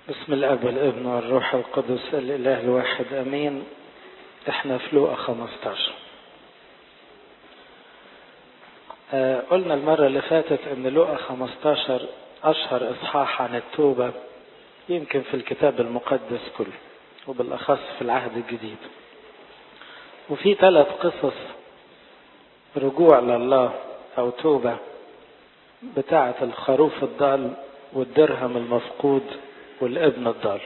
بسم الاب والابن والروح القدس الاله الواحد امين احنا في لوقا 15 آه قلنا المرة اللي فاتت ان لوقا 15 اشهر اصحاح عن التوبة يمكن في الكتاب المقدس كله وبالاخص في العهد الجديد وفي ثلاث قصص رجوع لله او توبة بتاعة الخروف الضال والدرهم المفقود والابن الضال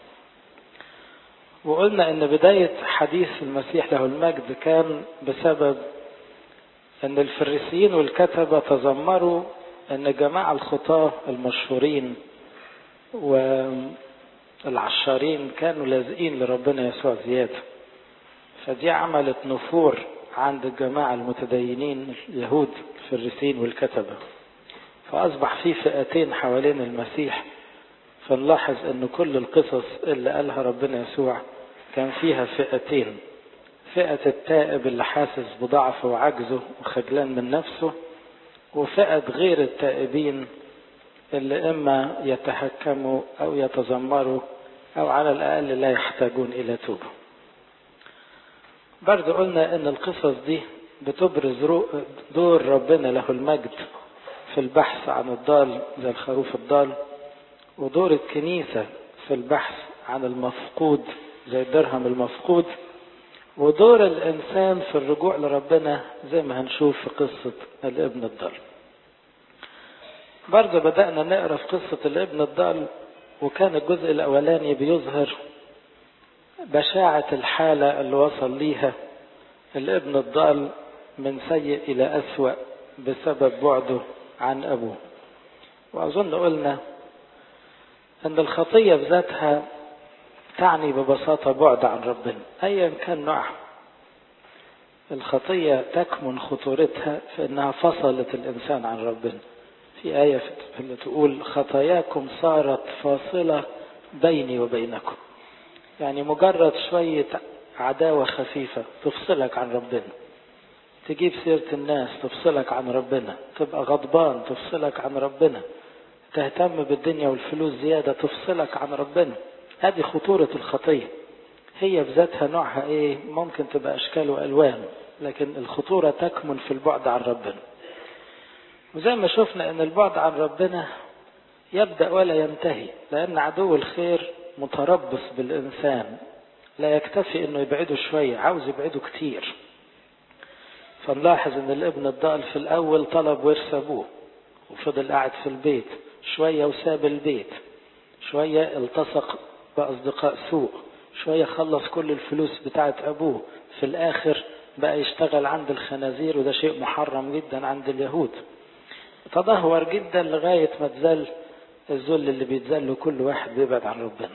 وقلنا ان بداية حديث المسيح له المجد كان بسبب ان الفريسيين والكتبة تذمروا ان جماعة الخطاة المشهورين والعشارين كانوا لازقين لربنا يسوع زيادة فدي عملت نفور عند الجماعة المتدينين اليهود الفريسيين والكتبة فأصبح في فئتين حوالين المسيح فنلاحظ ان كل القصص اللي قالها ربنا يسوع كان فيها فئتين فئة التائب اللي حاسس بضعفه وعجزه وخجلان من نفسه وفئة غير التائبين اللي اما يتحكموا او يتذمروا او على الاقل لا يحتاجون الى توبة برضو قلنا ان القصص دي بتبرز دور ربنا له المجد في البحث عن الضال زي الخروف الضال ودور الكنيسة في البحث عن المفقود زي الدرهم المفقود ودور الإنسان في الرجوع لربنا زي ما هنشوف في قصة الابن الضال برضه بدأنا نقرأ في قصة الابن الضال وكان الجزء الأولاني بيظهر بشاعة الحالة اللي وصل ليها الابن الضال من سيء إلى أسوأ بسبب بعده عن أبوه وأظن قلنا أن الخطية بذاتها تعني ببساطة بعد عن ربنا أيا كان نوعها الخطية تكمن خطورتها في أنها فصلت الإنسان عن ربنا في آية اللي تقول خطاياكم صارت فاصلة بيني وبينكم يعني مجرد شوية عداوة خفيفة تفصلك عن ربنا تجيب سيرة الناس تفصلك عن ربنا تبقى غضبان تفصلك عن ربنا تهتم بالدنيا والفلوس زيادة تفصلك عن ربنا هذه خطورة الخطية هي بذاتها نوعها ايه ممكن تبقى اشكال والوان لكن الخطورة تكمن في البعد عن ربنا وزي ما شفنا ان البعد عن ربنا يبدأ ولا ينتهي لان عدو الخير متربص بالانسان لا يكتفي انه يبعده شوية عاوز يبعده كتير فنلاحظ ان الابن الضال في الاول طلب ورث ابوه وفضل قاعد في البيت شوية وساب البيت شوية التصق بأصدقاء سوء شوية خلص كل الفلوس بتاعت أبوه في الآخر بقى يشتغل عند الخنازير وده شيء محرم جدا عند اليهود تدهور جدا لغاية ما تزل الذل اللي بيتذله كل واحد بيبعد عن ربنا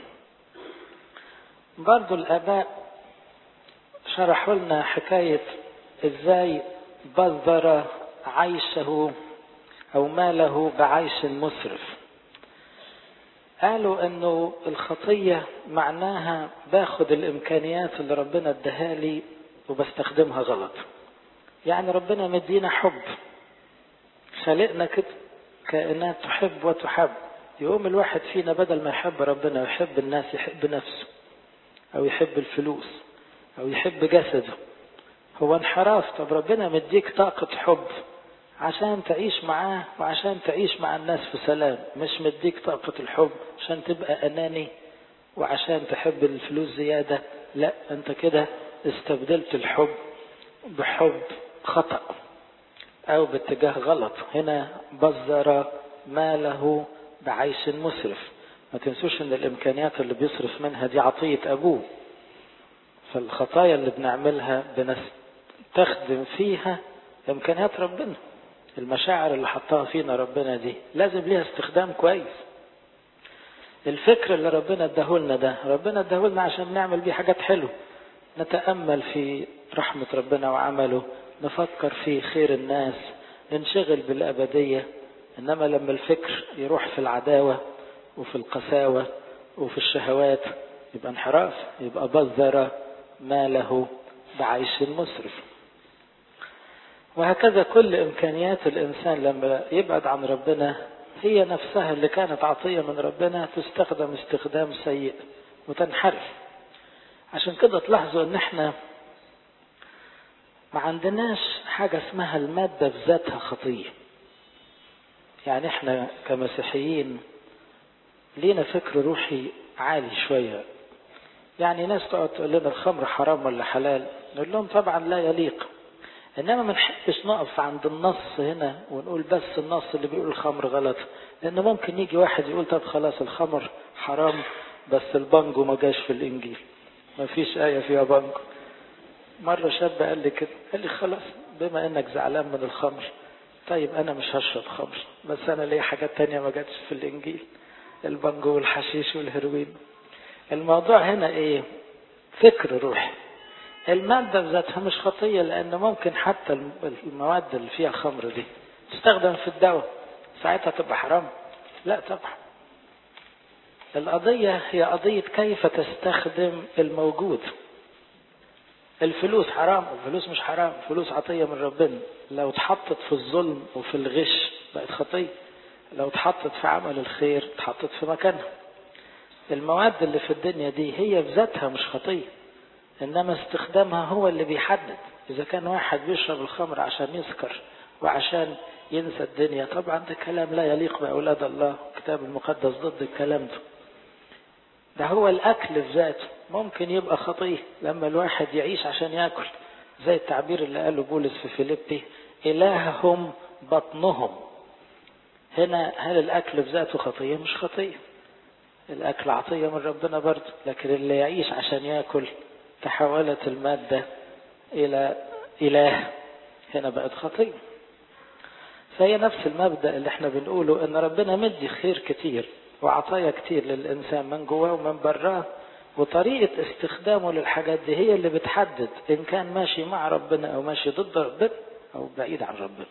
برضو الآباء شرحوا لنا حكاية ازاي بذر عيشه أو ماله بعيش مسرف قالوا أنه الخطية معناها باخد الإمكانيات اللي ربنا اداها لي وبستخدمها غلط يعني ربنا مدينا حب خلقنا كده كائنات تحب وتحب يقوم الواحد فينا بدل ما يحب ربنا ويحب الناس يحب نفسه أو يحب الفلوس أو يحب جسده هو انحراف طب ربنا مديك طاقة حب عشان تعيش معاه وعشان تعيش مع الناس في سلام مش مديك طاقة الحب عشان تبقى أناني وعشان تحب الفلوس زيادة لا أنت كده استبدلت الحب بحب خطأ أو باتجاه غلط هنا بذر ماله بعيش مسرف ما تنسوش ان الامكانيات اللي بيصرف منها دي عطية ابوه فالخطايا اللي بنعملها بنستخدم فيها امكانيات ربنا المشاعر اللي حطها فينا ربنا دي لازم ليها استخدام كويس الفكر اللي ربنا اداهولنا ده ربنا اداهولنا عشان نعمل بيه حاجات حلوه نتأمل في رحمة ربنا وعمله نفكر في خير الناس ننشغل بالأبدية إنما لما الفكر يروح في العداوة وفي القساوة وفي الشهوات يبقى انحراف يبقى بذر ماله بعيش مسرف وهكذا كل إمكانيات الإنسان لما يبعد عن ربنا هي نفسها اللي كانت عطية من ربنا تستخدم استخدام سيء وتنحرف عشان كده تلاحظوا ان احنا ما عندناش حاجة اسمها المادة بذاتها خطية يعني احنا كمسيحيين لينا فكر روحي عالي شوية يعني ناس تقعد تقول لنا الخمر حرام ولا حلال نقول لهم طبعا لا يليق انما ما نحبش نقف عند النص هنا ونقول بس النص اللي بيقول الخمر غلط لان ممكن يجي واحد يقول طب خلاص الخمر حرام بس البانجو ما جاش في الانجيل ما فيش آية فيها بانجو مرة شاب قال لي كده قال لي خلاص بما انك زعلان من الخمر طيب انا مش هشرب خمر بس انا ليا حاجات تانية ما جاتش في الانجيل البانجو والحشيش والهيروين الموضوع هنا ايه فكر روحي المادة بذاتها مش خطية لأن ممكن حتى المواد اللي فيها خمر دي تستخدم في الدواء ساعتها تبقى حرام لا طبعا القضية هي قضية كيف تستخدم الموجود الفلوس حرام الفلوس مش حرام الفلوس عطية من ربنا لو اتحطت في الظلم وفي الغش بقت خطية لو اتحطت في عمل الخير اتحطت في مكانها المواد اللي في الدنيا دي هي بذاتها مش خطيه انما استخدامها هو اللي بيحدد اذا كان واحد بيشرب الخمر عشان يسكر وعشان ينسى الدنيا طبعا ده كلام لا يليق باولاد الله الكتاب المقدس ضد الكلام ده ده هو الاكل في ذاته ممكن يبقى خطيه لما الواحد يعيش عشان ياكل زي التعبير اللي قاله بولس في فيليبي الههم بطنهم هنا هل الاكل في ذاته خطيه مش خطيه الاكل عطيه من ربنا برضه لكن اللي يعيش عشان ياكل تحولت المادة إلى إله هنا بقت خطية فهي نفس المبدأ اللي احنا بنقوله ان ربنا مدي خير كتير وعطايا كتير للإنسان من جواه ومن براه وطريقة استخدامه للحاجات دي هي اللي بتحدد إن كان ماشي مع ربنا أو ماشي ضد ربنا أو بعيد عن ربنا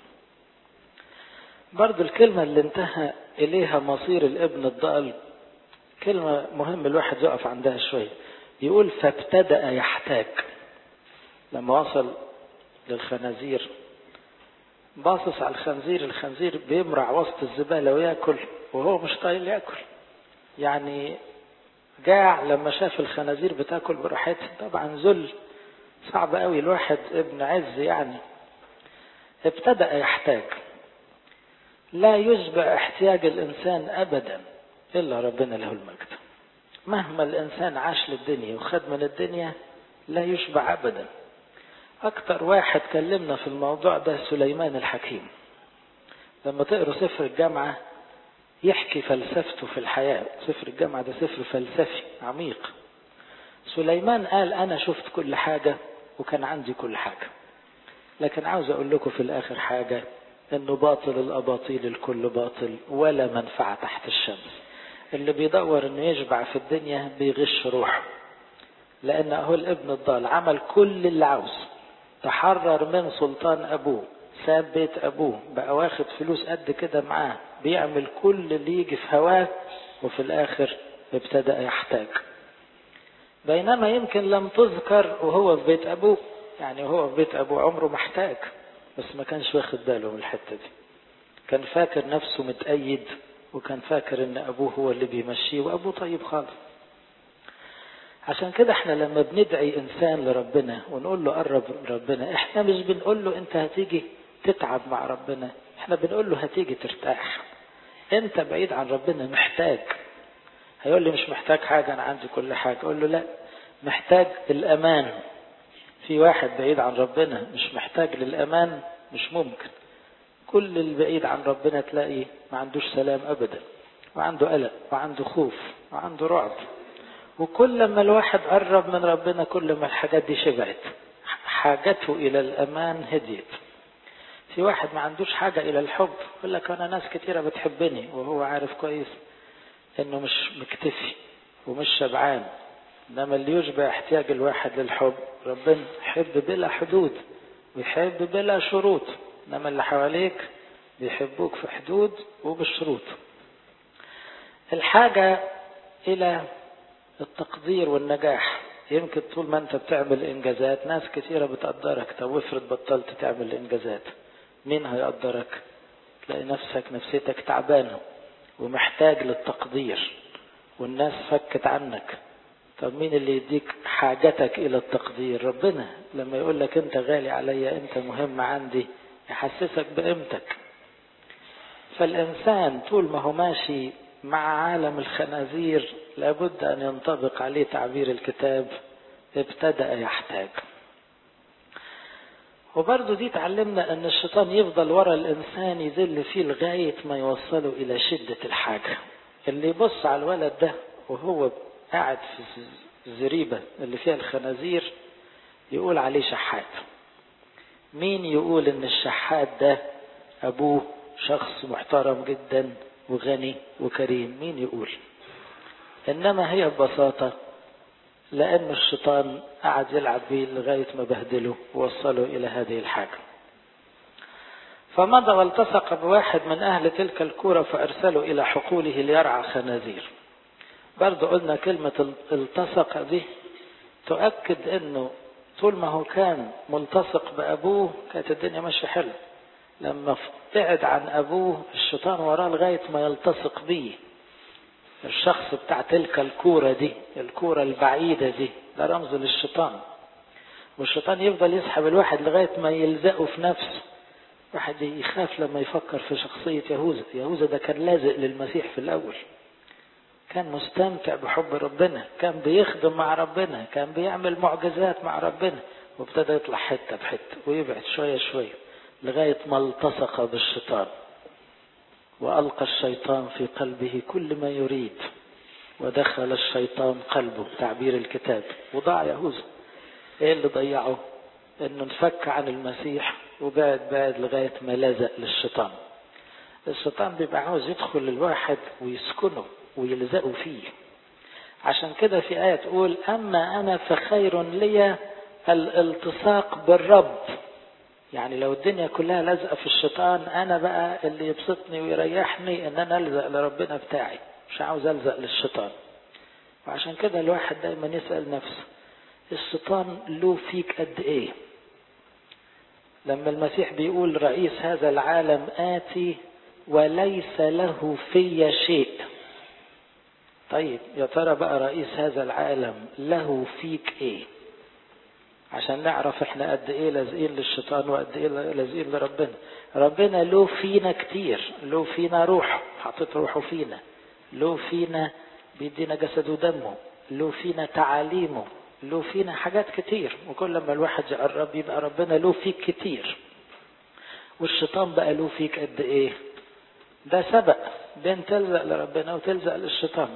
برضو الكلمة اللي انتهى إليها مصير الابن الضال كلمة مهم الواحد يقف عندها شوية يقول فابتدأ يحتاج لما وصل للخنازير باصص على الخنزير الخنزير بيمرع وسط الزبالة وياكل وهو مش طايل ياكل يعني جاع لما شاف الخنازير بتاكل براحتها طبعا ذل صعب قوي الواحد ابن عز يعني ابتدأ يحتاج لا يشبع احتياج الإنسان أبدا إلا ربنا له المجد مهما الإنسان عاش للدنيا وخد من الدنيا لا يشبع أبدا أكتر واحد كلمنا في الموضوع ده سليمان الحكيم لما تقروا سفر الجامعة يحكي فلسفته في الحياة سفر الجامعة ده سفر فلسفي عميق سليمان قال أنا شفت كل حاجة وكان عندي كل حاجة لكن عاوز أقول لكم في الآخر حاجة إنه باطل الأباطيل الكل باطل ولا منفعة تحت الشمس اللي بيدور إنه يشبع في الدنيا بيغش روحه لأن هو الابن الضال عمل كل اللي عاوزه تحرر من سلطان أبوه ساب بيت أبوه بقى واخد فلوس قد كده معاه بيعمل كل اللي يجي في هواه وفي الآخر ابتدأ يحتاج بينما يمكن لم تذكر وهو في بيت أبوه يعني وهو في بيت أبوه عمره محتاج بس ما كانش واخد باله من الحتة دي كان فاكر نفسه متأيد وكان فاكر ان أبوه هو اللي بيمشيه وأبوه طيب خالص عشان كده احنا لما بندعي انسان لربنا ونقول له قرب ربنا احنا مش بنقول له انت هتيجي تتعب مع ربنا احنا بنقول له هتيجي ترتاح انت بعيد عن ربنا محتاج هيقول لي مش محتاج حاجة انا عندي كل حاجة اقول له لا محتاج الامان في واحد بعيد عن ربنا مش محتاج للامان مش ممكن كل البعيد عن ربنا تلاقي ما عندوش سلام ابدا وعنده قلق وعنده خوف وعنده رعب وكل ما الواحد قرب من ربنا كل ما الحاجات دي شبعت حاجته إلى الأمان هديت في واحد ما عندوش حاجة إلى الحب يقول لك أنا ناس كتيرة بتحبني وهو عارف كويس إنه مش مكتفي ومش شبعان إنما اللي يشبع احتياج الواحد للحب ربنا يحب بلا حدود ويحب بلا شروط إنما اللي حواليك بيحبوك في حدود وبالشروط الحاجة إلى التقدير والنجاح يمكن طول ما انت بتعمل انجازات ناس كثيرة بتقدرك طب افرض بطلت تعمل انجازات مين هيقدرك تلاقي نفسك نفسيتك تعبانة ومحتاج للتقدير والناس فكت عنك طب مين اللي يديك حاجتك الى التقدير ربنا لما يقول لك انت غالي عليا انت مهم عندي يحسسك بقيمتك فالانسان طول ما هو ماشي مع عالم الخنازير لابد ان ينطبق عليه تعبير الكتاب ابتدأ يحتاج وبرضه دي تعلمنا ان الشيطان يفضل ورا الانسان يذل فيه لغاية ما يوصله الى شدة الحاجة اللي يبص على الولد ده وهو قاعد في الزريبة اللي فيها الخنازير يقول عليه شحات مين يقول ان الشحات ده ابوه شخص محترم جدا وغني وكريم مين يقول انما هي ببساطة لأن الشيطان قعد يلعب بيه لغاية ما بهدله ووصله إلى هذه الحاجة فمضى والتصق بواحد من أهل تلك الكورة فأرسله إلى حقوله ليرعى خنازير برضو قلنا كلمة التصق دي تؤكد أنه طول ما هو كان ملتصق بأبوه كانت الدنيا ماشية حلو لما ابتعد عن أبوه الشيطان وراه لغاية ما يلتصق بيه الشخص بتاع تلك الكورة دي الكورة البعيدة دي ده رمز للشيطان والشيطان يفضل يسحب الواحد لغاية ما يلزقه في نفسه واحد يخاف لما يفكر في شخصية يهوذا يهوذا ده كان لازق للمسيح في الأول كان مستمتع بحب ربنا كان بيخدم مع ربنا كان بيعمل معجزات مع ربنا وابتدى يطلع حتة بحتة ويبعد شوية شوية لغاية ما التصق بالشيطان وألقى الشيطان في قلبه كل ما يريد ودخل الشيطان قلبه تعبير الكتاب وضاع يهوذا ايه اللي ضيعه انه انفك عن المسيح وبعد بعد لغاية ما لزق للشيطان الشيطان بيبقى عاوز يدخل الواحد ويسكنه ويلزقه فيه عشان كده في آية تقول أما أنا فخير لي الالتصاق بالرب يعني لو الدنيا كلها لازقه في الشيطان انا بقى اللي يبسطني ويريحني ان انا الزق لربنا بتاعي مش عاوز الزق للشيطان وعشان كده الواحد دايما يسال نفسه الشيطان له فيك قد ايه لما المسيح بيقول رئيس هذا العالم آتي وليس له في شيء طيب يا ترى بقى رئيس هذا العالم له فيك ايه عشان نعرف احنا قد ايه لازقين للشيطان وقد ايه لازقين لربنا ربنا له فينا كتير له فينا روح حاطط روحه فينا له فينا بيدينا جسد ودمه له فينا تعاليمه له فينا حاجات كتير وكل ما الواحد يقرب يبقى ربنا له فيك كتير والشيطان بقى له فيك قد ايه ده سبق بين تلزق لربنا وتلزق للشيطان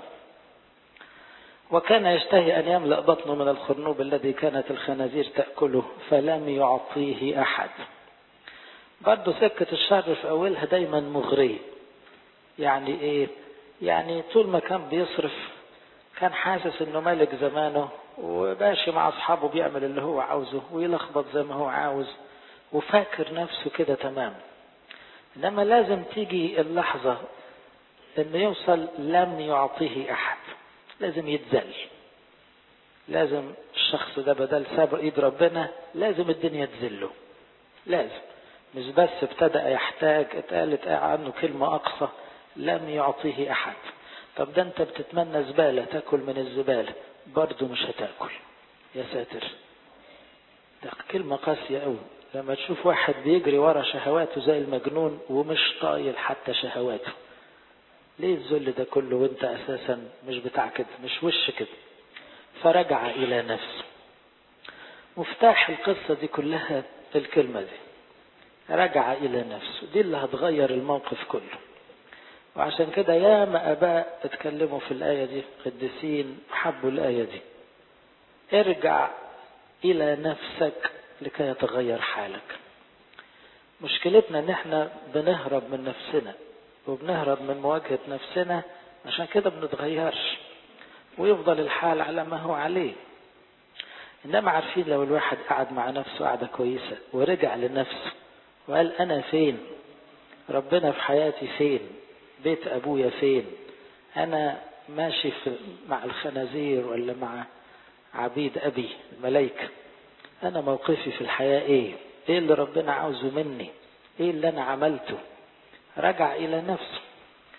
وكان يشتهي أن يملأ بطنه من الخرنوب الذي كانت الخنازير تأكله فلم يعطيه أحد برضه سكة الشر في أولها دايما مغرية يعني إيه يعني طول ما كان بيصرف كان حاسس انه ملك زمانه وماشي مع اصحابه بيعمل اللي هو عاوزه ويلخبط زي ما هو عاوز وفاكر نفسه كده تمام انما لازم تيجي اللحظة انه يوصل لم يعطيه احد لازم يتذل لازم الشخص ده بدل سابق ايد ربنا لازم الدنيا تذله لازم مش بس ابتدأ يحتاج اتقالت عنه كلمة أقصى لم يعطيه أحد طب ده انت بتتمنى زبالة تاكل من الزبالة برضه مش هتاكل يا ساتر ده كلمة قاسية قوي لما تشوف واحد بيجري ورا شهواته زي المجنون ومش طايل حتى شهواته ليه الذل ده كله وانت اساسا مش بتاع كده مش وش كده فرجع الى نفسه مفتاح القصة دي كلها الكلمة دي رجع الى نفسه دي اللي هتغير الموقف كله وعشان كده ياما اباء اتكلموا في الاية دي قديسين حبوا الاية دي ارجع الى نفسك لكي يتغير حالك مشكلتنا ان احنا بنهرب من نفسنا وبنهرب من مواجهة نفسنا عشان كده بنتغيرش ويفضل الحال على ما هو عليه انما عارفين لو الواحد قعد مع نفسه قعدة كويسة ورجع لنفسه وقال انا فين ربنا في حياتي فين بيت ابويا فين انا ماشي في مع الخنازير ولا مع عبيد ابي الملائكة انا موقفي في الحياة ايه ايه اللي ربنا عاوزه مني ايه اللي انا عملته رجع الى نفسه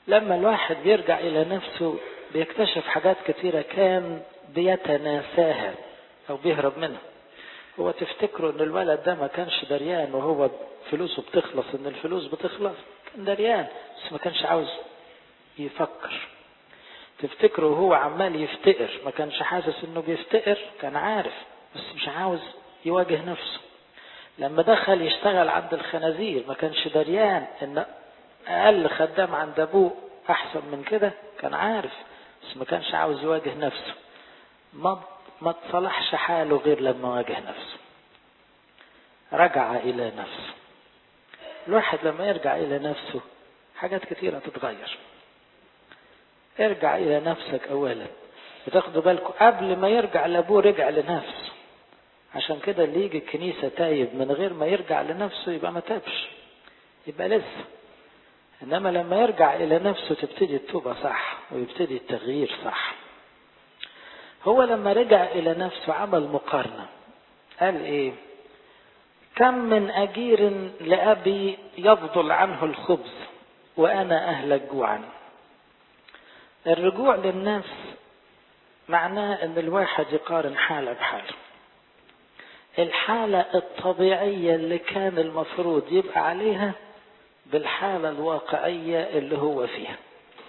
لما الواحد بيرجع إلى نفسه بيكتشف حاجات كتيرة كان بيتناساها أو بيهرب منها هو تفتكروا ان الولد ده ما كانش دريان وهو فلوسه بتخلص ان الفلوس بتخلص كان دريان بس ما كانش عاوز يفكر تفتكروا وهو عمال يفتقر ما كانش حاسس انه بيفتقر كان عارف بس مش عاوز يواجه نفسه لما دخل يشتغل عند الخنازير ما كانش دريان ان اقل خدام عند ابوه احسن من كده كان عارف بس ما كانش عاوز يواجه نفسه ما ما تصلحش حاله غير لما واجه نفسه رجع الى نفسه الواحد لما يرجع الى نفسه حاجات كتيرة تتغير ارجع الى نفسك اولا بتاخدوا بالكم قبل ما يرجع لابوه رجع لنفسه عشان كده اللي يجي الكنيسة تايب من غير ما يرجع لنفسه يبقى ما تابش يبقى لسه انما لما يرجع الى نفسه تبتدي التوبة صح ويبتدي التغيير صح هو لما رجع الى نفسه عمل مقارنة قال ايه كم من اجير لابي يفضل عنه الخبز وانا اهلك جوعا الرجوع للنفس معناه ان الواحد يقارن حاله بحاله الحالة الطبيعية اللي كان المفروض يبقى عليها بالحالة الواقعية اللي هو فيها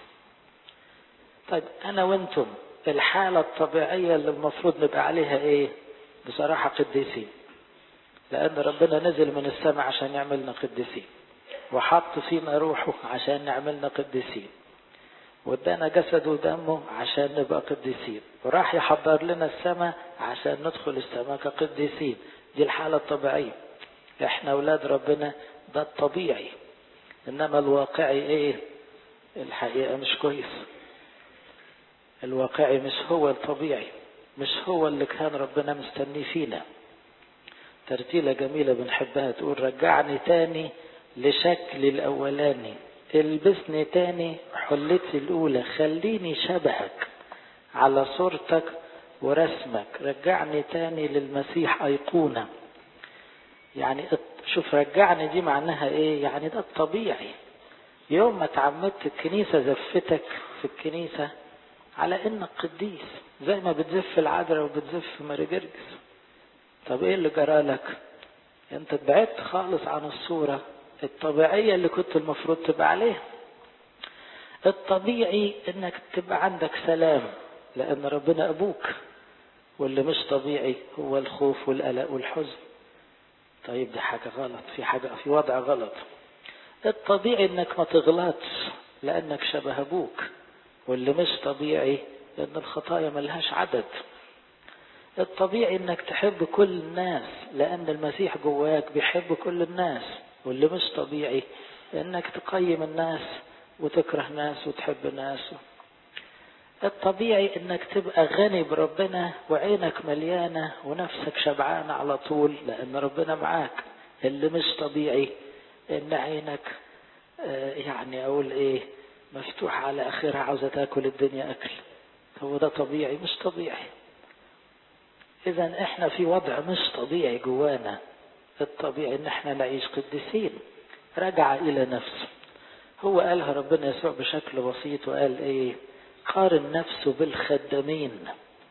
طيب انا وانتم الحالة الطبيعية اللي المفروض نبقى عليها ايه بصراحة قديسين لان ربنا نزل من السماء عشان يعملنا قديسين وحط فينا روحه عشان نعملنا قديسين وادانا جسده ودمه عشان نبقى قديسين وراح يحضر لنا السماء عشان ندخل السماء كقديسين دي الحالة الطبيعية احنا اولاد ربنا ده الطبيعي انما الواقعي ايه الحقيقة مش كويس الواقعي مش هو الطبيعي مش هو اللي كان ربنا مستني فينا ترتيلة جميلة بنحبها تقول رجعني تاني لشكلي الأولاني البسني تاني حلتي الأولى خليني شبهك على صورتك ورسمك رجعني تاني للمسيح أيقونة يعني شوف رجعني دي معناها ايه يعني ده الطبيعي يوم ما تعمدت الكنيسة زفتك في الكنيسة على انك قديس زي ما بتزف العذراء وبتزف ماري جرجس طب ايه اللي جرالك انت بعدت خالص عن الصورة الطبيعية اللي كنت المفروض تبقى عليها الطبيعي انك تبقى عندك سلام لان ربنا ابوك واللي مش طبيعي هو الخوف والقلق والحزن طيب دي حاجة غلط في حاجة في وضع غلط الطبيعي انك ما تغلطش لانك شبه ابوك واللي مش طبيعي لان الخطايا ملهاش عدد الطبيعي انك تحب كل الناس لان المسيح جواك بيحب كل الناس واللي مش طبيعي انك تقيم الناس وتكره ناس وتحب ناس الطبيعي انك تبقى غني بربنا وعينك مليانة ونفسك شبعانة على طول لان ربنا معاك اللي مش طبيعي ان عينك يعني اقول ايه مفتوحة على اخرها عاوزة تاكل الدنيا اكل هو ده طبيعي مش طبيعي اذا احنا في وضع مش طبيعي جوانا الطبيعي ان احنا نعيش قديسين رجع الى نفسه هو قالها ربنا يسوع بشكل بسيط وقال ايه قارن نفسه بالخدامين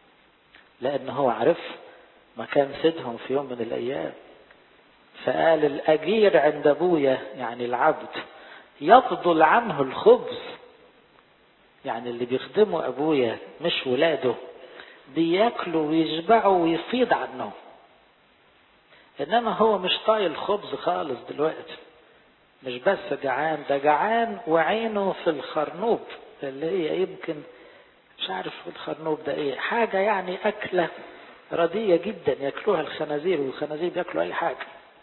لان هو عرف مكان سيدهم في يوم من الايام فقال الاجير عند ابويا يعني العبد يفضل عنه الخبز يعني اللي بيخدموا ابويا مش ولاده بياكلوا ويشبعوا ويفيض عنه انما هو مش طايل خبز خالص دلوقتي مش بس جعان ده جعان وعينه في الخرنوب اللي هي يمكن مش عارف الخرنوب ده ايه حاجة يعني أكلة ردية جدا ياكلوها الخنازير والخنازير بياكلوا أي حاجة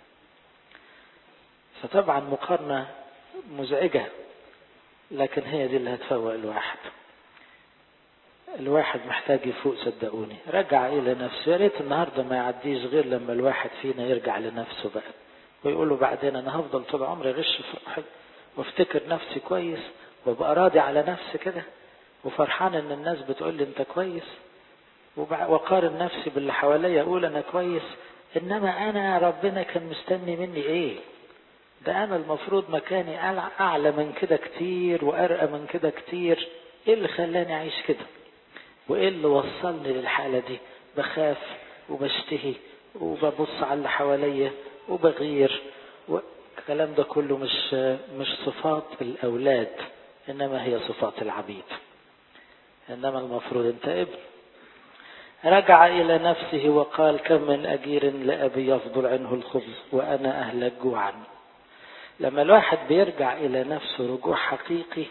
فطبعا مقارنة مزعجة لكن هي دي اللي هتفوق الواحد الواحد محتاج يفوق صدقوني رجع إلى نفسه يا ريت النهارده ما يعديش غير لما الواحد فينا يرجع لنفسه بقى ويقول له بعدين أنا هفضل طول عمري غش في روحي وافتكر نفسي كويس وابقى راضي على نفسي كده وفرحان ان الناس بتقول لي انت كويس وقارن نفسي باللي حواليا اقول انا كويس انما انا ربنا كان مستني مني ايه ده أنا المفروض مكاني أعلى من كده كتير وأرقى من كده كتير إيه اللي خلاني أعيش كده وإيه اللي وصلني للحالة دي بخاف وبشتهي وببص على اللي حواليا وبغير الكلام ده كله مش مش صفات الأولاد إنما هي صفات العبيد إنما المفروض أنت ابن رجع إلى نفسه وقال كم من أجير لأبي يفضل عنه الخبز وأنا أهلك جوعا لما الواحد بيرجع إلى نفسه رجوع حقيقي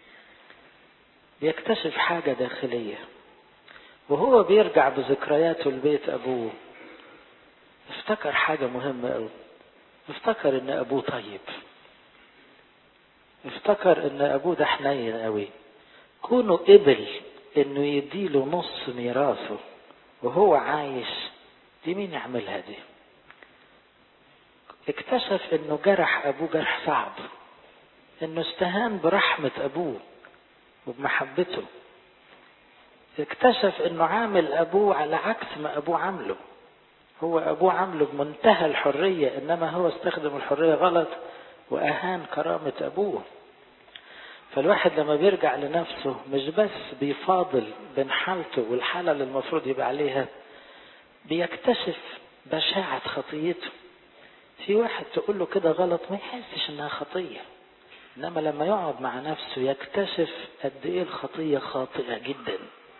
بيكتشف حاجة داخلية وهو بيرجع بذكرياته لبيت أبوه افتكر حاجة مهمة أوي افتكر ان ابوه طيب افتكر ان ابوه ده حنين قوي كونه قبل انه يديله نص ميراثه وهو عايش دي مين يعملها دي اكتشف انه جرح ابوه جرح صعب انه استهان برحمة ابوه وبمحبته اكتشف انه عامل ابوه على عكس ما ابوه عامله هو أبوه عامله بمنتهى الحرية إنما هو استخدم الحرية غلط وأهان كرامة أبوه فالواحد لما بيرجع لنفسه مش بس بيفاضل بين حالته والحالة اللي المفروض يبقى عليها بيكتشف بشاعة خطيته في واحد تقول له كده غلط ما يحسش انها خطية انما لما يقعد مع نفسه يكتشف قد ايه الخطية خاطئة جدا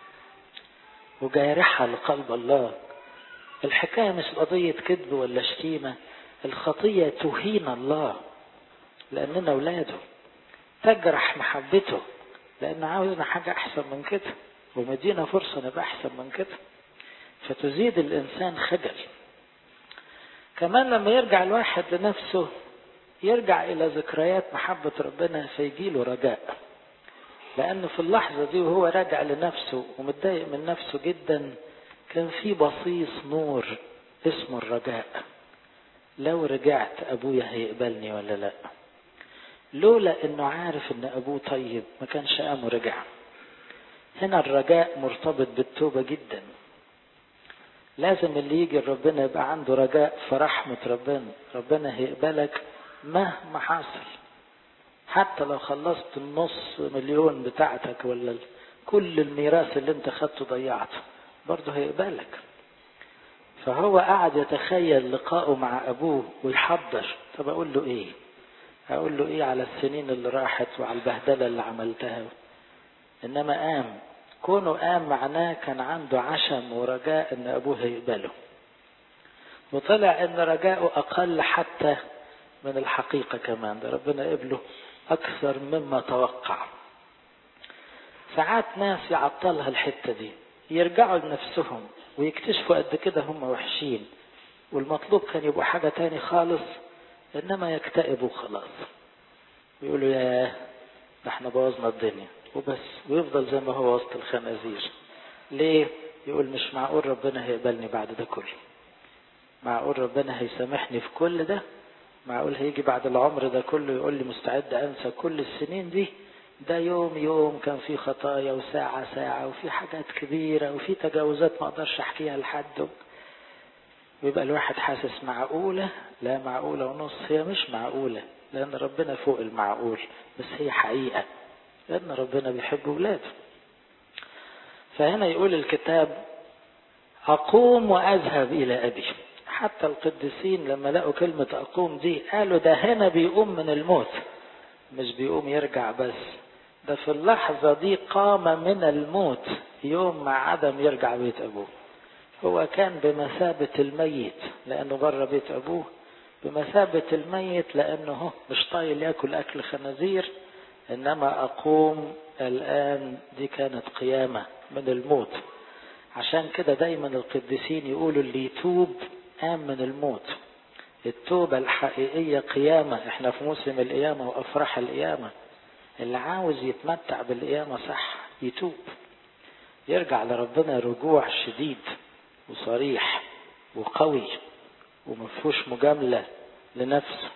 وجارحة لقلب الله الحكاية مش قضية كذب ولا شتيمة الخطية تهين الله لأننا أولاده تجرح محبته لأنه عاوزنا حاجة أحسن من كده ومدينا فرصة نبقى أحسن من كده فتزيد الإنسان خجل كمان لما يرجع الواحد لنفسه يرجع إلى ذكريات محبة ربنا فيجيله رجاء لأنه في اللحظة دي وهو راجع لنفسه ومتضايق من نفسه جدا كان في بصيص نور اسمه الرجاء لو رجعت ابويا هيقبلني ولا لا لولا انه عارف ان ابوه طيب ما كانش قام ورجع هنا الرجاء مرتبط بالتوبة جدا لازم اللي يجي ربنا يبقى عنده رجاء في رحمة ربنا ربنا هيقبلك مهما حصل حتى لو خلصت النص مليون بتاعتك ولا كل الميراث اللي انت خدته ضيعته برضه هيقبلك فهو قعد يتخيل لقائه مع ابوه ويحضر طب اقول له ايه اقول له ايه على السنين اللي راحت وعلى البهدله اللي عملتها انما قام كونه قام معناه كان عنده عشم ورجاء ان ابوه هيقبله وطلع ان رجاؤه اقل حتى من الحقيقه كمان ده ربنا قبله اكثر مما توقع ساعات ناس يعطلها الحته دي يرجعوا لنفسهم ويكتشفوا قد كده هم وحشين والمطلوب كان يبقوا حاجة تاني خالص إنما يكتئبوا خلاص ويقولوا يا ده احنا بوظنا الدنيا وبس ويفضل زي ما هو وسط الخنازير ليه؟ يقول مش معقول ربنا هيقبلني بعد ده كله معقول ربنا هيسامحني في كل ده معقول هيجي بعد العمر ده كله يقول لي مستعد انسى كل السنين دي ده يوم يوم كان في خطايا وساعة ساعة وفي حاجات كبيرة وفي تجاوزات ما اقدرش احكيها لحد ويبقى الواحد حاسس معقولة لا معقولة ونص هي مش معقولة لأن ربنا فوق المعقول بس هي حقيقة لأن ربنا بيحب ولاده فهنا يقول الكتاب أقوم وأذهب إلى أبي حتى القديسين لما لقوا كلمة أقوم دي قالوا ده هنا بيقوم من الموت مش بيقوم يرجع بس ده في اللحظة دي قام من الموت يوم مع عدم يرجع بيت أبوه هو كان بمثابة الميت لأنه بره بيت أبوه بمثابة الميت لأنه مش طايل ياكل أكل خنازير إنما أقوم الآن دي كانت قيامة من الموت عشان كده دايما القديسين يقولوا اللي يتوب قام من الموت التوبة الحقيقية قيامة احنا في موسم القيامة وأفراح القيامة اللي عاوز يتمتع بالقيامة صح يتوب يرجع لربنا رجوع شديد وصريح وقوي ومفهوش مجاملة لنفسه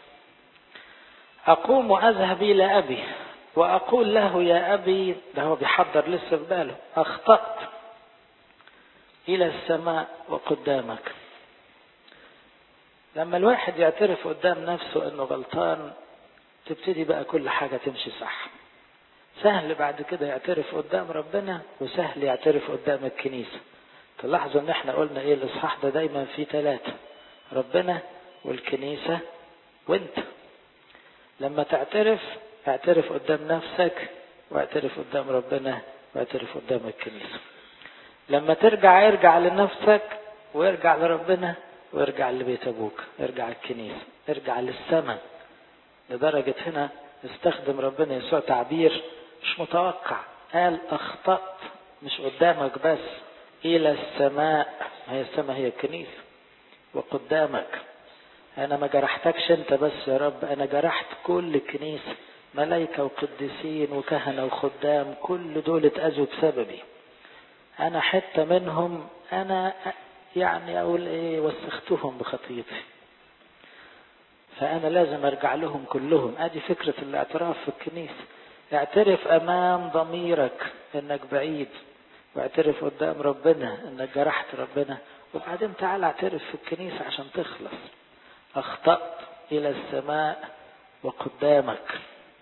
أقوم وأذهب إلى أبي وأقول له يا أبي ده هو بيحضر لسه في باله أخطأت إلى السماء وقدامك لما الواحد يعترف قدام نفسه انه غلطان تبتدي بقى كل حاجة تمشي صح سهل بعد كده يعترف قدام ربنا وسهل يعترف قدام الكنيسة تلاحظوا ان احنا قلنا ايه الاصحاح ده دايما فيه ثلاثة ربنا والكنيسة وانت لما تعترف اعترف قدام نفسك واعترف قدام ربنا واعترف قدام الكنيسة لما ترجع ارجع لنفسك وارجع لربنا وارجع لبيت ابوك ارجع الكنيسة ارجع للسماء لدرجة هنا استخدم ربنا يسوع تعبير مش متوقع قال اخطأت مش قدامك بس الى السماء هي السماء هي الكنيسة وقدامك انا ما جرحتكش انت بس يا رب انا جرحت كل الكنيسة ملائكة وقديسين وكهنة وخدام كل دول اتأذوا بسببي انا حتة منهم انا يعني اقول ايه وسختهم بخطيتي فانا لازم ارجع لهم كلهم ادي فكرة الاعتراف في الكنيسة اعترف امام ضميرك انك بعيد واعترف قدام ربنا انك جرحت ربنا وبعدين تعال اعترف في الكنيسة عشان تخلص اخطأت الى السماء وقدامك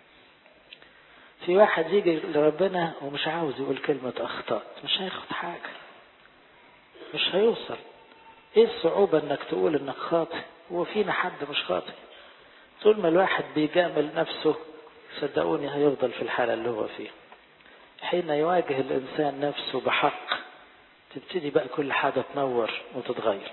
في واحد يجي لربنا ومش عاوز يقول كلمة اخطأت مش هياخد حاجة مش هيوصل ايه الصعوبة انك تقول انك خاطئ هو فينا حد مش خاطئ طول ما الواحد بيجامل نفسه صدقوني هيفضل في الحالة اللي هو فيها حين يواجه الإنسان نفسه بحق تبتدي بقى كل حاجة تنور وتتغير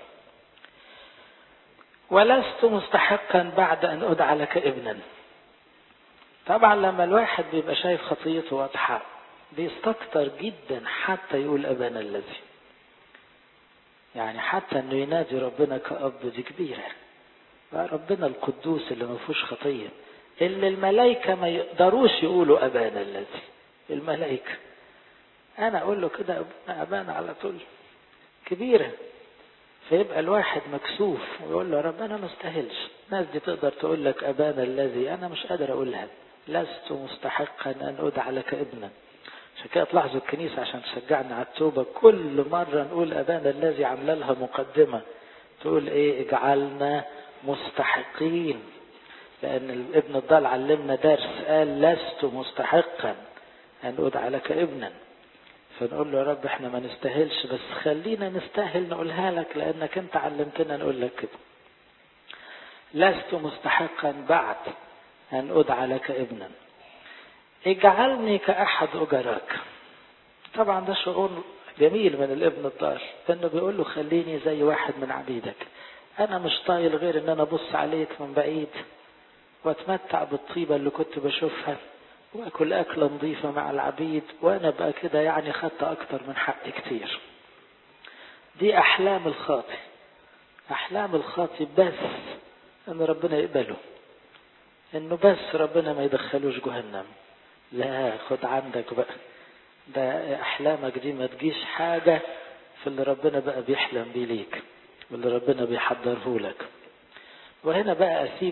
ولست مستحقا بعد أن أدعى لك ابنا طبعا لما الواحد بيبقى شايف خطيته واضحة بيستكتر جدا حتى يقول أبانا الذي يعني حتى انه ينادي ربنا كأب دي كبيرة ربنا القدوس اللي ما فيهوش خطية اللي الملائكة ما يقدروش يقولوا أبانا الذي الملائكة أنا أقول له كده أبانا أبانا على طول كبيرة فيبقى الواحد مكسوف ويقول له رب أنا ما استاهلش الناس دي تقدر تقول لك أبانا الذي أنا مش قادر أقولها لست مستحقا أن أدعى لك ابنا عشان كده تلاحظوا الكنيسة عشان تشجعنا على التوبة كل مرة نقول أبانا الذي عامله لها مقدمة تقول إيه اجعلنا مستحقين لأن الابن الضال علمنا درس قال لست مستحقا أن أدعى لك ابنا فنقول له يا رب احنا ما نستاهلش بس خلينا نستاهل نقولها لك لأنك أنت علمتنا نقول لك كده لست مستحقا بعد أن أدعى لك ابنا اجعلني كأحد أجراك طبعا ده شعور جميل من الابن الضال انه بيقول له خليني زي واحد من عبيدك انا مش طايل غير ان انا ابص عليك من بعيد واتمتع بالطيبة اللي كنت بشوفها واكل اكلة نظيفة مع العبيد وانا بقى كده يعني خدت اكتر من حق كتير دي احلام الخاطي احلام الخاطي بس ان ربنا يقبله انه بس ربنا ما يدخلوش جهنم لا خد عندك بقى ده احلامك دي ما تجيش حاجة في اللي ربنا بقى بيحلم بيه ليك واللي ربنا بيحضره لك وهنا بقى اسيب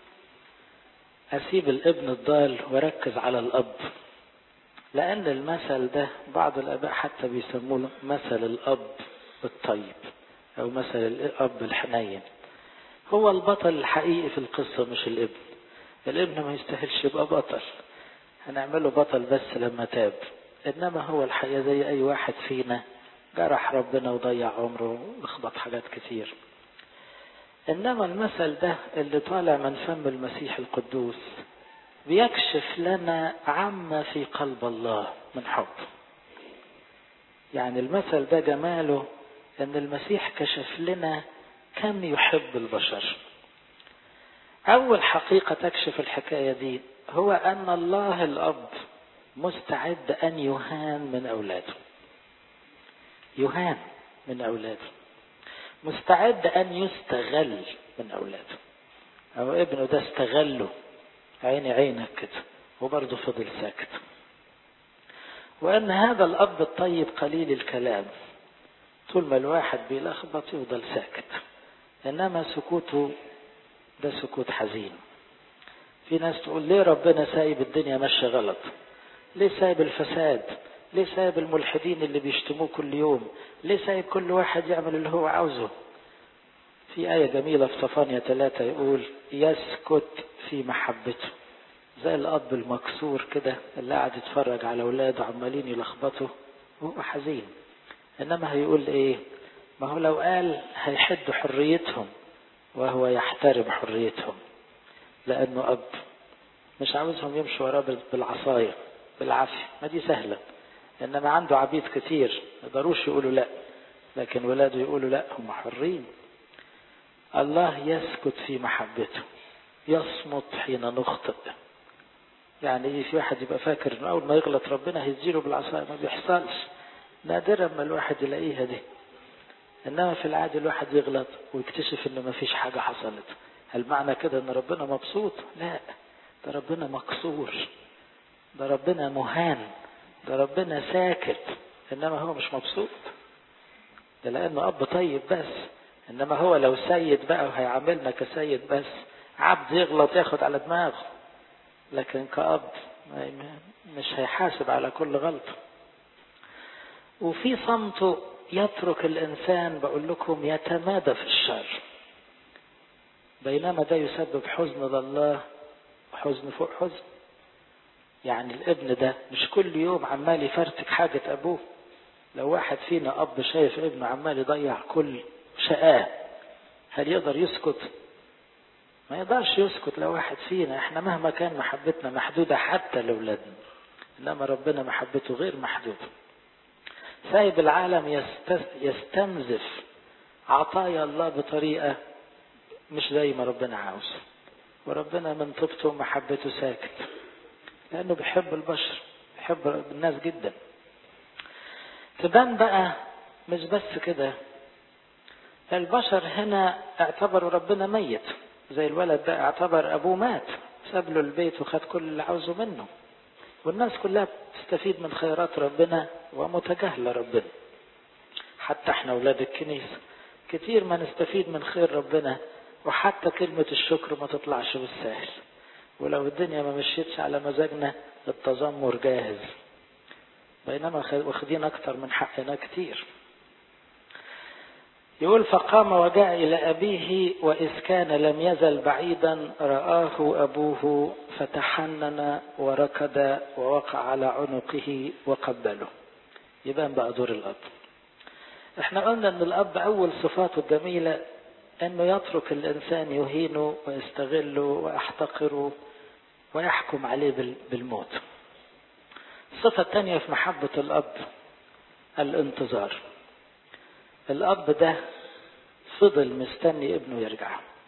اسيب الابن الضال واركز على الاب لان المثل ده بعض الاباء حتى بيسموه مثل الاب الطيب او مثل الاب الحنين هو البطل الحقيقي في القصة مش الابن الابن ما يستاهلش يبقى بطل هنعمله بطل بس لما تاب انما هو الحقيقة زي اي واحد فينا جرح ربنا وضيع عمره واخبط حاجات كتير انما المثل ده اللي طالع من فم المسيح القدوس بيكشف لنا عما في قلب الله من حب يعني المثل ده جماله ان المسيح كشف لنا كم يحب البشر اول حقيقة تكشف الحكاية دي هو ان الله الاب مستعد ان يهان من اولاده يهان من اولاده مستعد ان يستغل من اولاده او ابنه ده استغله عيني عينك كده وبرضه فضل ساكت وان هذا الاب الطيب قليل الكلام طول ما الواحد بيلخبط يفضل ساكت انما سكوته ده سكوت حزين في ناس تقول ليه ربنا سايب الدنيا ماشيه غلط ليه سايب الفساد ليه سايب الملحدين اللي بيشتموه كل يوم ليه سايب كل واحد يعمل اللي هو عاوزه في آية جميلة في صفانيا ثلاثة يقول يسكت في محبته زي الأب المكسور كده اللي قاعد يتفرج على أولاده عمالين يلخبطوا وهو حزين إنما هيقول إيه ما هو لو قال هيحد حريتهم وهو يحترم حريتهم لأنه أب مش عاوزهم يمشوا وراه بالعصاية بالعافية ما دي سهلة إنما عنده عبيد كتير ما يقدروش يقولوا لا لكن ولاده يقولوا لا هم حرين الله يسكت في محبته يصمت حين نخطئ يعني ايه في واحد يبقى فاكر انه اول ما يغلط ربنا هيديله بالعصايه ما بيحصلش نادرا ما الواحد يلاقيها دي انما في العادي الواحد يغلط ويكتشف انه ما فيش حاجه حصلت هل معنى كده ان ربنا مبسوط لا ده ربنا مكسور ده ربنا مهان ده ربنا ساكت انما هو مش مبسوط ده لانه اب طيب بس انما هو لو سيد بقى وهيعاملنا كسيد بس عبد يغلط ياخد على دماغه لكن كأب مش هيحاسب على كل غلطة وفي صمته يترك الإنسان بقول لكم يتمادى في الشر بينما ده يسبب حزن لله حزن فوق حزن يعني الابن ده مش كل يوم عمال يفرتك حاجة أبوه لو واحد فينا أب شايف ابنه عمال يضيع كل شقاه هل يقدر يسكت ما يقدرش يسكت لو واحد فينا احنا مهما كان محبتنا محدودة حتى لأولادنا إنما ربنا محبته غير محدودة سايب العالم يستنزف عطايا الله بطريقة مش زي ما ربنا عاوز وربنا من طيبته ومحبته ساكت لأنه بيحب البشر بيحب الناس جدا تبان بقى مش بس كده البشر هنا اعتبروا ربنا ميت زي الولد ده اعتبر ابوه مات ساب له البيت وخد كل اللي عاوزه منه والناس كلها بتستفيد من خيرات ربنا ومتجاهله ربنا حتى احنا اولاد الكنيسه كتير ما نستفيد من خير ربنا وحتى كلمة الشكر ما تطلعش بالسهل ولو الدنيا ما مشيتش على مزاجنا التذمر جاهز بينما واخدين اكتر من حقنا كتير يقول فقام وجاء إلى أبيه وإذ كان لم يزل بعيدا رآه أبوه فتحنن وركض ووقع على عنقه وقبله يبان بقى دور الأب احنا قلنا ان الأب أول صفاته الجميلة انه يترك الإنسان يهينه ويستغله ويحتقره ويحكم عليه بالموت الصفة الثانية في محبة الأب الانتظار الأب ده فضل مستني ابنه يرجع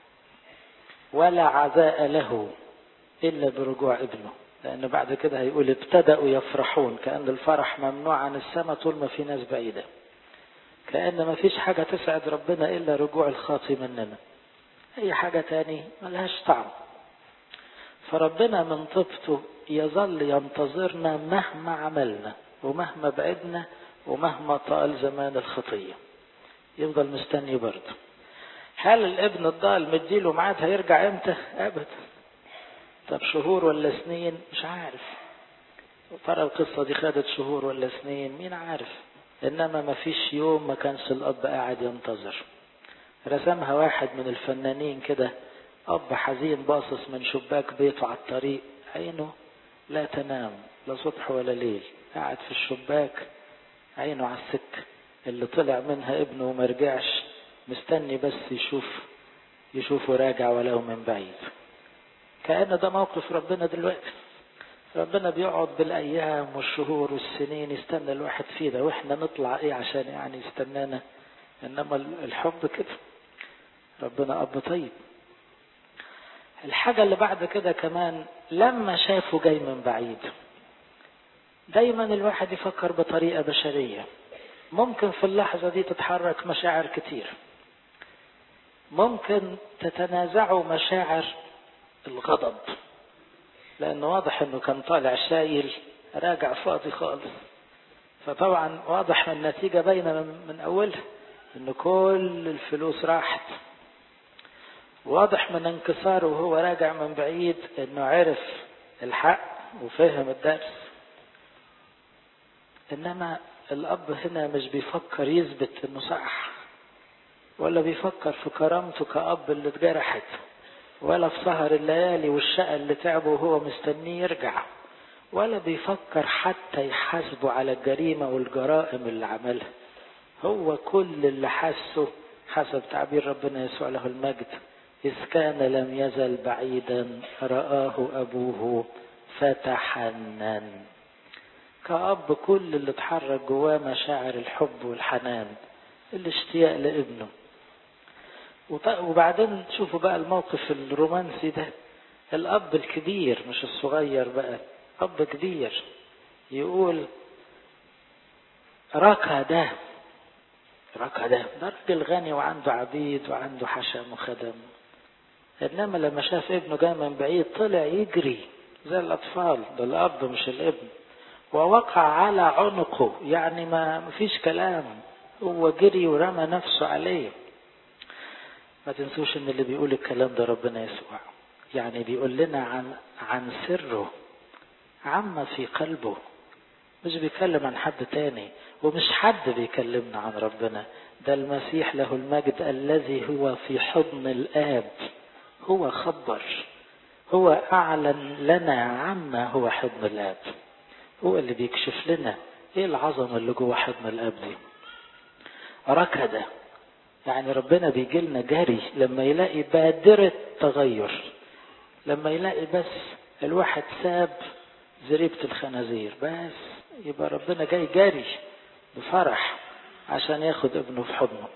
ولا عزاء له إلا برجوع ابنه لأن بعد كده هيقول ابتدأوا يفرحون كأن الفرح ممنوع عن السماء طول ما في ناس بعيدة كأن ما فيش حاجة تسعد ربنا إلا رجوع الخاطي مننا أي حاجة تاني ملهاش طعم فربنا من طيبته يظل ينتظرنا مهما عملنا ومهما بعدنا ومهما طال زمان الخطيه يفضل مستني برضه هل الابن الضال مديله ميعاد هيرجع امتى ابدا طب شهور ولا سنين مش عارف ترى القصة دي خدت شهور ولا سنين مين عارف انما ما فيش يوم ما كانش الاب قاعد ينتظر رسمها واحد من الفنانين كده اب حزين باصص من شباك بيته على الطريق عينه لا تنام لا صبح ولا ليل قاعد في الشباك عينه على السكه اللي طلع منها ابنه وما رجعش مستني بس يشوف يشوفه راجع ولو من بعيد كأن ده موقف ربنا دلوقتي ربنا بيقعد بالأيام والشهور والسنين يستنى الواحد فينا وإحنا نطلع إيه عشان يعني يستنانا إنما الحب كده ربنا أب طيب الحاجة اللي بعد كده كمان لما شافه جاي من بعيد دايما الواحد يفكر بطريقة بشرية ممكن في اللحظة دي تتحرك مشاعر كتير ممكن تتنازعوا مشاعر الغضب لأنه واضح أنه كان طالع شايل راجع فاضي خالص فطبعا واضح من النتيجة باينة من أولها أن كل الفلوس راحت واضح من انكساره وهو راجع من بعيد أنه عرف الحق وفهم الدرس إنما الأب هنا مش بيفكر يثبت إنه صح ولا بيفكر في كرامته كأب اللي اتجرحت ولا في سهر الليالي والشقة اللي تعبه وهو مستنيه يرجع ولا بيفكر حتى يحاسبه على الجريمة والجرائم اللي عملها هو كل اللي حسه حسب تعبير ربنا يسوع له المجد إذ كان لم يزل بعيدا رآه أبوه فتحنن كأب كل اللي اتحرك جواه مشاعر الحب والحنان الاشتياق لابنه وبعدين شوفوا بقى الموقف الرومانسي ده الأب الكبير مش الصغير بقى أب كبير يقول ركض ركض ده راجل غني وعنده عبيد وعنده حشم وخدم إنما لما شاف ابنه جاي من بعيد طلع يجري زي الأطفال ده الأب مش الابن ووقع على عنقه يعني ما فيش كلام هو جري ورمى نفسه عليه ما تنسوش ان اللي بيقول الكلام ده ربنا يسوع يعني بيقول لنا عن عن سره عما في قلبه مش بيتكلم عن حد تاني ومش حد بيكلمنا عن ربنا ده المسيح له المجد الذي هو في حضن الآب هو خبر هو أعلن لنا عما هو حضن الآب هو اللي بيكشف لنا ايه العظمة اللي جوه حضن الآب دي ركض يعني ربنا بيجي لنا جري لما يلاقي بادرة تغير لما يلاقي بس الواحد ساب زريبة الخنازير بس يبقى ربنا جاي جاري بفرح عشان ياخد ابنه في حضنه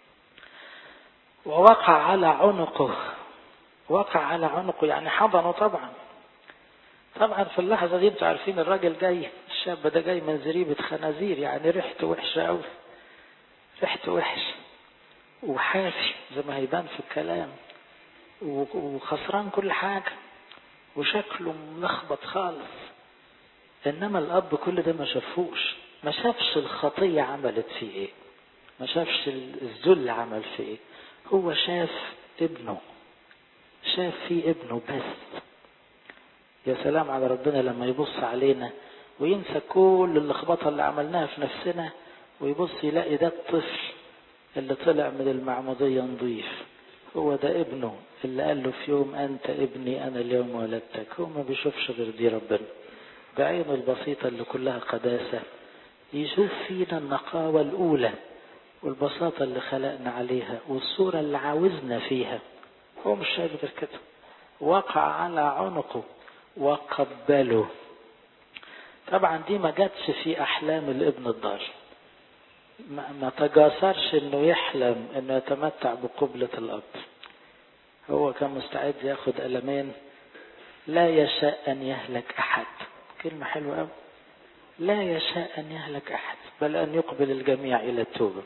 ووقع على عنقه وقع على عنقه يعني حضنه طبعا طبعا في اللحظة دي انتوا عارفين الراجل جاي الشاب ده جاي من زريبة خنازير يعني ريحته وحشة قوي ريحته وحش وحافي زي ما هيبان في الكلام وخسران كل حاجة وشكله ملخبط خالص انما الاب كل ده ما شافوش ما شافش الخطية عملت فيه ايه ما شافش الذل عمل فيه ايه هو شاف ابنه شاف فيه ابنه بس يا سلام على ربنا لما يبص علينا وينسى كل اللخبطة اللي عملناها في نفسنا ويبص يلاقي ده الطفل اللي طلع من المعمودية نظيف هو ده ابنه اللي قال له في يوم أنت ابني أنا اليوم ولدتك هو ما بيشوفش غير دي ربنا بعينه البسيطة اللي كلها قداسة يشوف فينا النقاوة الأولى والبساطة اللي خلقنا عليها والصورة اللي عاوزنا فيها هو مش شايف غير كده وقع على عنقه وقبله طبعا دي ما جاتش في أحلام الابن الضال ما تجاسرش انه يحلم انه يتمتع بقبلة الاب هو كان مستعد ياخد ألمين لا يشاء أن يهلك أحد كلمة حلوة أوي لا يشاء أن يهلك أحد بل أن يقبل الجميع إلى التوبة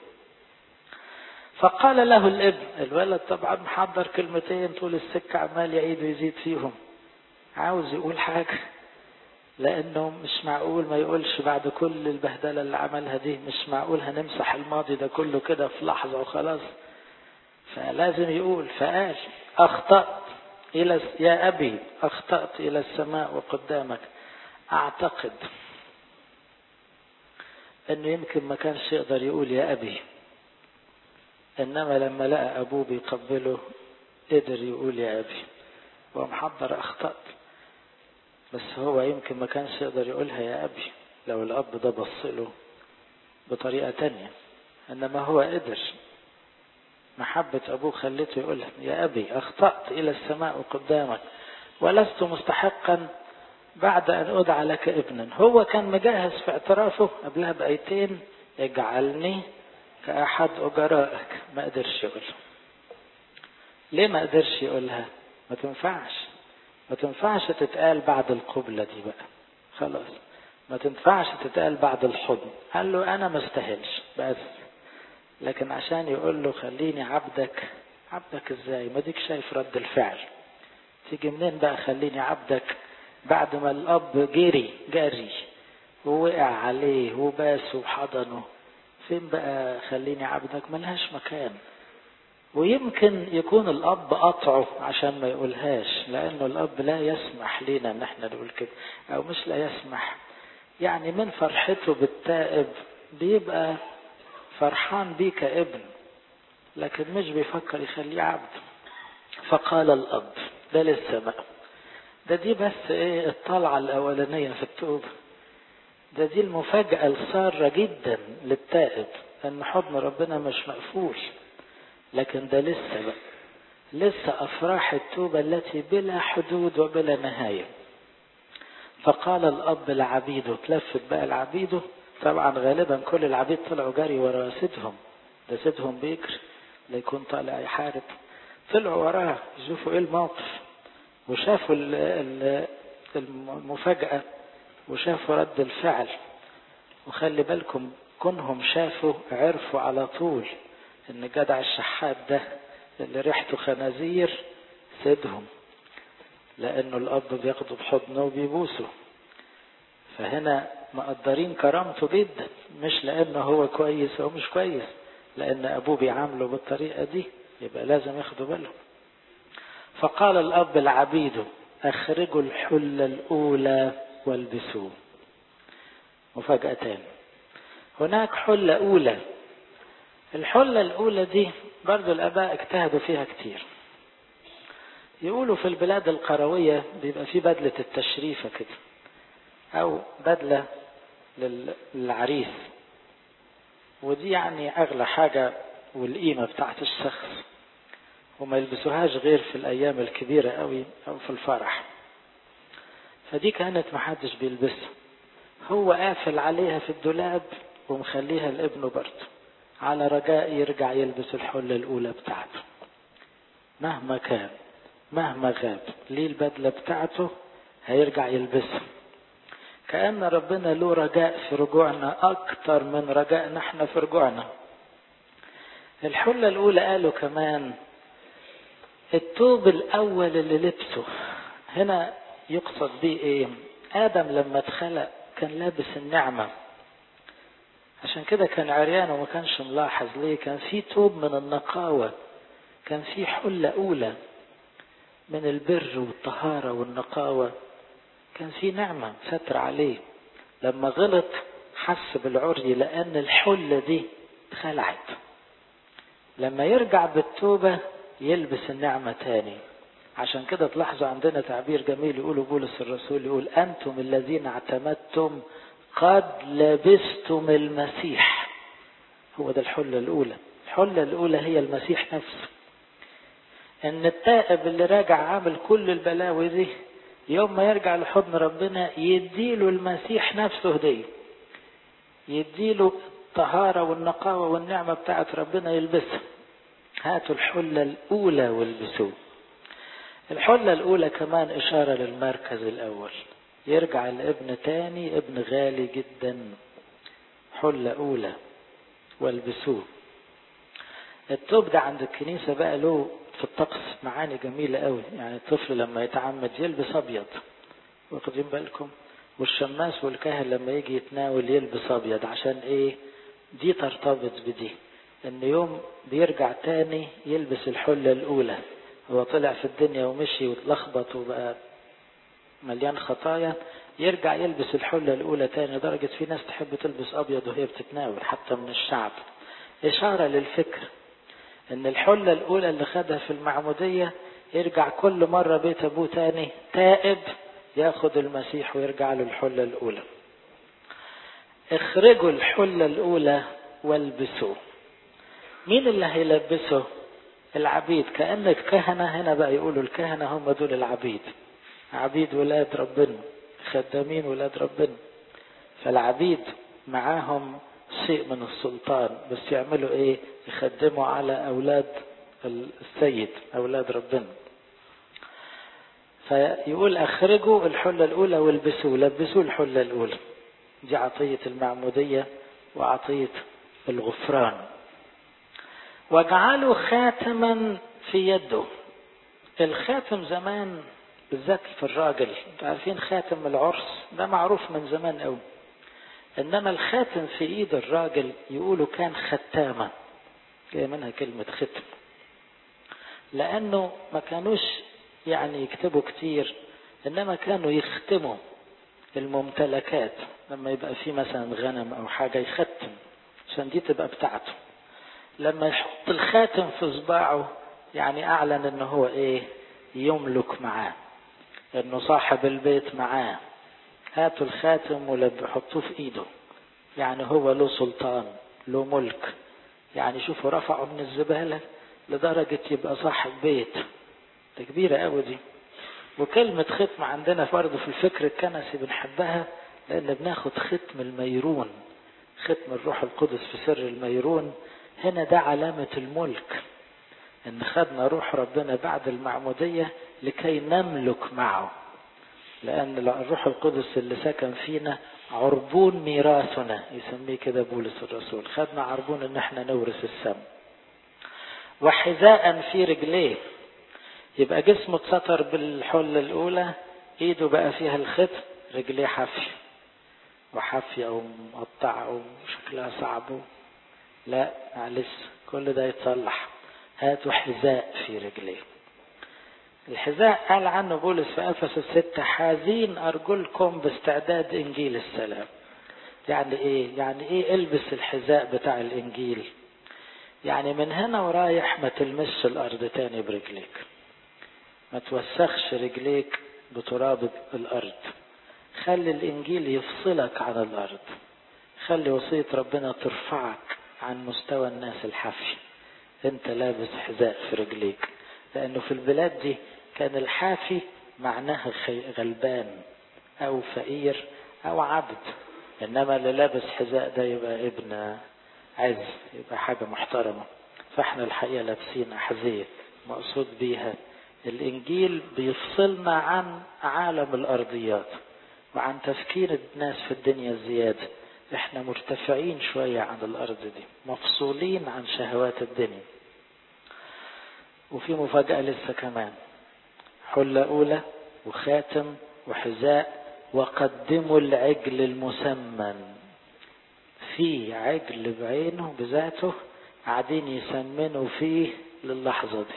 فقال له الابن الولد طبعا محضر كلمتين طول السكة عمال يعيد ويزيد فيهم عاوز يقول حاجة لأنه مش معقول ما يقولش بعد كل البهدلة اللي عملها دي مش معقول هنمسح الماضي ده كله كده في لحظة وخلاص فلازم يقول فقال أخطأت إلى يا أبي أخطأت إلى السماء وقدامك أعتقد أنه يمكن ما كانش يقدر يقول يا أبي إنما لما لقى أبوه بيقبله قدر يقول يا أبي ومحضر أخطأت بس هو يمكن ما كانش يقدر يقولها يا أبي لو الأب ده بص له بطريقة تانية إنما هو قدر محبة أبوه خلته يقولها يا أبي أخطأت إلى السماء قدامك ولست مستحقا بعد أن أدعى لك ابنا هو كان مجهز في اعترافه قبلها بآيتين اجعلني كأحد أجرائك ما قدرش يقولها ليه ما قدرش يقولها ما تنفعش ما تنفعش تتقال بعد القبلة دي بقى خلاص ما تنفعش تتقال بعد الحضن قال له أنا ما استاهلش بس لكن عشان يقول له خليني عبدك عبدك ازاي ما ديك شايف رد الفعل تيجي منين بقى خليني عبدك بعد ما الاب جري جري ووقع عليه وباس وحضنه فين بقى خليني عبدك ملهاش مكان ويمكن يكون الاب قطعه عشان ما يقولهاش لانه الاب لا يسمح لنا ان احنا نقول كده او مش لا يسمح يعني من فرحته بالتائب بيبقى فرحان بيه كابن لكن مش بيفكر يخليه عبد فقال الأب ده لسه بقى ده دي بس ايه الطلعة الأولانية في التوبة ده دي المفاجأة السارة جدا للتائب أن حضن ربنا مش مقفول لكن ده لسه بقى لسه أفراح التوبة التي بلا حدود وبلا نهاية فقال الأب لعبيده تلفت بقى لعبيده طبعا غالبا كل العبيد طلعوا جري ورا سيدهم ده سيدهم بيجري لا يكون طالع يحارب طلعوا وراه يشوفوا ايه الموقف وشافوا المفاجأة وشافوا رد الفعل وخلي بالكم كونهم شافوا عرفوا على طول ان جدع الشحات ده اللي ريحته خنازير سيدهم لانه الاب بياخده بحضنه وبيبوسه فهنا مقدرين كرامته جدا مش لانه هو كويس او مش كويس لان ابوه بيعامله بالطريقه دي يبقى لازم ياخدوا بالهم فقال الاب لعبيده اخرجوا الحله الاولى والبسوه مفاجاه تاني هناك حله اولى الحله الاولى دي برضو الاباء اجتهدوا فيها كتير يقولوا في البلاد القرويه بيبقى في بدله التشريفه كده او بدله للعريس ودي يعني اغلى حاجه والقيمه بتاعت الشخص وما يلبسوهاش غير في الايام الكبيره قوي او في الفرح فدي كانت محدش بيلبسها هو قافل عليها في الدولاب ومخليها لابنه برضه على رجاء يرجع يلبس الحله الاولى بتاعته مهما كان مهما غاب ليه البدله بتاعته هيرجع يلبسها كأن ربنا له رجاء في رجوعنا أكتر من رجائنا احنا في رجوعنا الحلة الأولى قالوا كمان التوب الأول اللي لبسه هنا يقصد بيه إيه آدم لما اتخلق كان لابس النعمة عشان كده كان عريان وما كانش ملاحظ ليه كان في توب من النقاوة كان في حلة أولى من البر والطهارة والنقاوة كان في نعمة ستر عليه لما غلط حس بالعري لأن الحلة دي اتخلعت لما يرجع بالتوبة يلبس النعمة تاني عشان كده تلاحظوا عندنا تعبير جميل يقوله بولس الرسول يقول أنتم الذين اعتمدتم قد لبستم المسيح هو ده الحلة الأولى الحلة الأولى هي المسيح نفسه ان التائب اللي راجع عامل كل البلاوي دي يوم ما يرجع لحضن ربنا يديله المسيح نفسه هدية يديله الطهارة والنقاوة والنعمة بتاعت ربنا يلبسها هاتوا الحلة الأولى والبسوه الحلة الأولى كمان إشارة للمركز الأول يرجع الابن تاني ابن غالي جدا حلة أولى والبسوه التوب ده عند الكنيسة بقى له في الطقس معاني جميلة قوي يعني الطفل لما يتعمد يلبس أبيض واخدين بالكم والشماس والكاهن لما يجي يتناول يلبس أبيض عشان إيه دي ترتبط بدي إن يوم بيرجع تاني يلبس الحلة الأولى هو طلع في الدنيا ومشي واتلخبط وبقى مليان خطايا يرجع يلبس الحلة الأولى تاني لدرجة في ناس تحب تلبس أبيض وهي بتتناول حتى من الشعب إشارة للفكر ان الحلة الاولى اللي خدها في المعمودية يرجع كل مرة بيت ابوه تاني تائب ياخد المسيح ويرجع له الحلة الاولى اخرجوا الحلة الاولى والبسوه مين اللي هيلبسه العبيد كأن الكهنة هنا بقى يقولوا الكهنة هم دول العبيد عبيد ولاد ربنا خدامين ولاد ربنا فالعبيد معاهم شيء من السلطان بس يعملوا ايه يخدموا على اولاد السيد اولاد ربنا فيقول اخرجوا الحلة الاولى والبسوا لبسوا الحلة الاولى دي عطية المعمودية وعطية الغفران واجعلوا خاتما في يده الخاتم زمان بالذات في الراجل انتوا عارفين خاتم العرس ده معروف من زمان قوي انما الخاتم في ايد الراجل يقولوا كان ختامة جاي منها كلمة ختم لانه ما كانوش يعني يكتبوا كتير انما كانوا يختموا الممتلكات لما يبقى في مثلا غنم او حاجة يختم عشان دي تبقى بتاعته لما يحط الخاتم في صباعه يعني اعلن ان هو ايه يملك معاه انه صاحب البيت معاه هاتوا الخاتم ولب حطوه في ايده يعني هو له سلطان له ملك يعني شوفوا رفعوا من الزبالة لدرجة يبقى صاحب بيت ده كبيرة قوي دي وكلمة ختم عندنا برضه في الفكر الكنسي بنحبها لأن بناخد ختم الميرون ختم الروح القدس في سر الميرون هنا ده علامة الملك ان خدنا روح ربنا بعد المعمودية لكي نملك معه لأن الروح القدس اللي سكن فينا عربون ميراثنا يسميه كده بولس الرسول خدنا عربون ان احنا نورث السم وحذاء في رجليه يبقى جسمه اتستر بالحلة الأولى ايده بقى فيها الختم رجليه حفي وحفي او مقطعة او شكلها صعب لا معلش كل ده يتصلح هاتوا حذاء في رجليه الحذاء قال عنه بولس في افسس ستة حازين ارجلكم باستعداد انجيل السلام يعني ايه يعني ايه البس الحذاء بتاع الانجيل يعني من هنا ورايح ما تلمسش الارض تاني برجليك ما توسخش رجليك بتراب الارض خلي الانجيل يفصلك عن الارض خلي وصية ربنا ترفعك عن مستوى الناس الحافي انت لابس حذاء في رجليك لانه في البلاد دي كان الحافي معناها غلبان او فقير او عبد انما اللي لابس حذاء ده يبقى ابن عز يبقى حاجة محترمة فاحنا الحقيقة لابسين احذية مقصود بيها الانجيل بيفصلنا عن عالم الارضيات وعن تفكير الناس في الدنيا الزيادة احنا مرتفعين شوية عن الارض دي مفصولين عن شهوات الدنيا وفي مفاجأة لسه كمان حلة أولى وخاتم وحذاء وقدموا العجل المسمن في عجل بعينه بذاته قاعدين يسمنوا فيه للحظة دي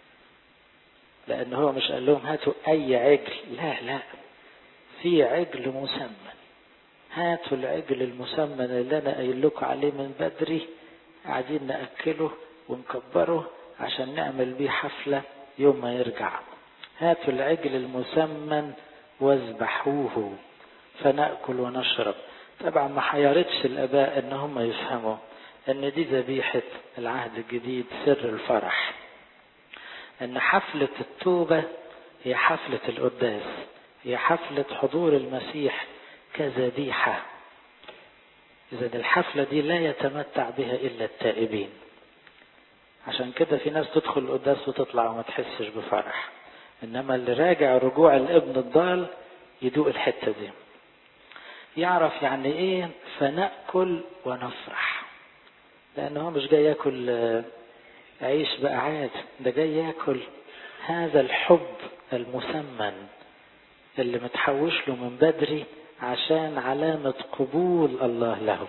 لأن هو مش قال لهم هاتوا أي عجل لا لا في عجل مسمن هاتوا العجل المسمن اللي أنا قايل لكم عليه من بدري قاعدين نأكله ونكبره عشان نعمل بيه حفلة يوم ما يرجع هاتوا العجل المسمن واذبحوه فنأكل ونشرب طبعا ما حيرتش الآباء إن هم يفهموا إن دي ذبيحة العهد الجديد سر الفرح إن حفلة التوبة هي حفلة القداس هي حفلة حضور المسيح كذبيحة إذا الحفلة دي لا يتمتع بها إلا التائبين عشان كده في ناس تدخل القداس وتطلع وما تحسش بفرح انما اللي راجع رجوع الابن الضال يدوق الحته دي يعرف يعني ايه فناكل ونفرح لان هو مش جاي ياكل عيش بقى عاد ده جاي ياكل هذا الحب المسمن اللي متحوش له من بدري عشان علامة قبول الله له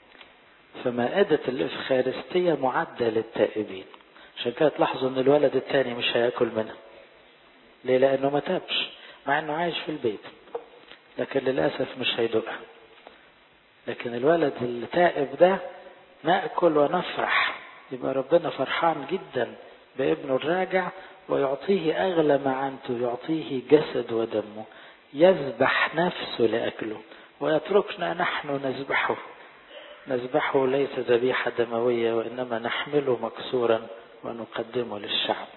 فمائدة الإفخارستية معدة للتائبين عشان كده تلاحظوا ان الولد التاني مش هياكل منها ليه لانه ما تابش مع انه عايش في البيت لكن للاسف مش هيدوقها لكن الولد التائب ده ناكل ونفرح يبقى ربنا فرحان جدا بابنه الراجع ويعطيه اغلى ما عنده يعطيه جسد ودمه يذبح نفسه لاكله ويتركنا نحن نذبحه نذبحه ليس ذبيحة دموية وإنما نحمله مكسورا ونقدمه للشعب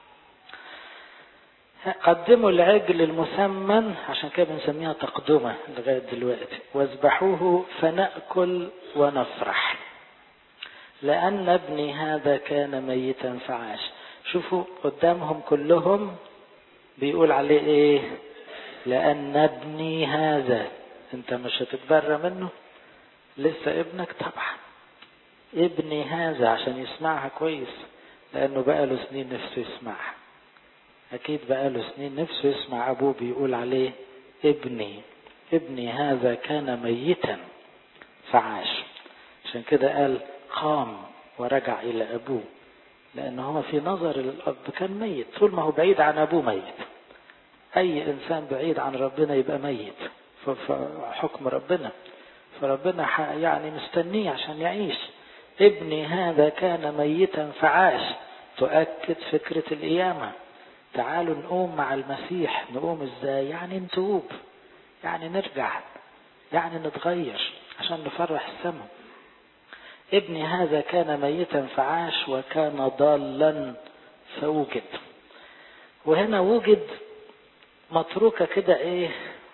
قدموا العجل المسمن عشان كده بنسميها تقدمة لغاية دلوقتي واذبحوه فنأكل ونفرح لأن ابني هذا كان ميتا فعاش شوفوا قدامهم كلهم بيقول عليه ايه لأن ابني هذا انت مش هتتبرى منه لسه ابنك طبعا ابني هذا عشان يسمعها كويس لانه بقاله سنين نفسه يسمعها اكيد بقاله سنين نفسه يسمع ابوه بيقول عليه ابني ابني هذا كان ميتا فعاش عشان كده قال قام ورجع الى ابوه لان هو في نظر الاب كان ميت طول ما هو بعيد عن ابوه ميت اي انسان بعيد عن ربنا يبقى ميت فحكم ربنا فربنا يعني مستنيه عشان يعيش ابني هذا كان ميتا فعاش تؤكد فكرة القيامة تعالوا نقوم مع المسيح نقوم ازاي يعني نتوب يعني نرجع يعني نتغير عشان نفرح السماء ابني هذا كان ميتا فعاش وكان ضالا فوجد وهنا وجد متروكة كده ايه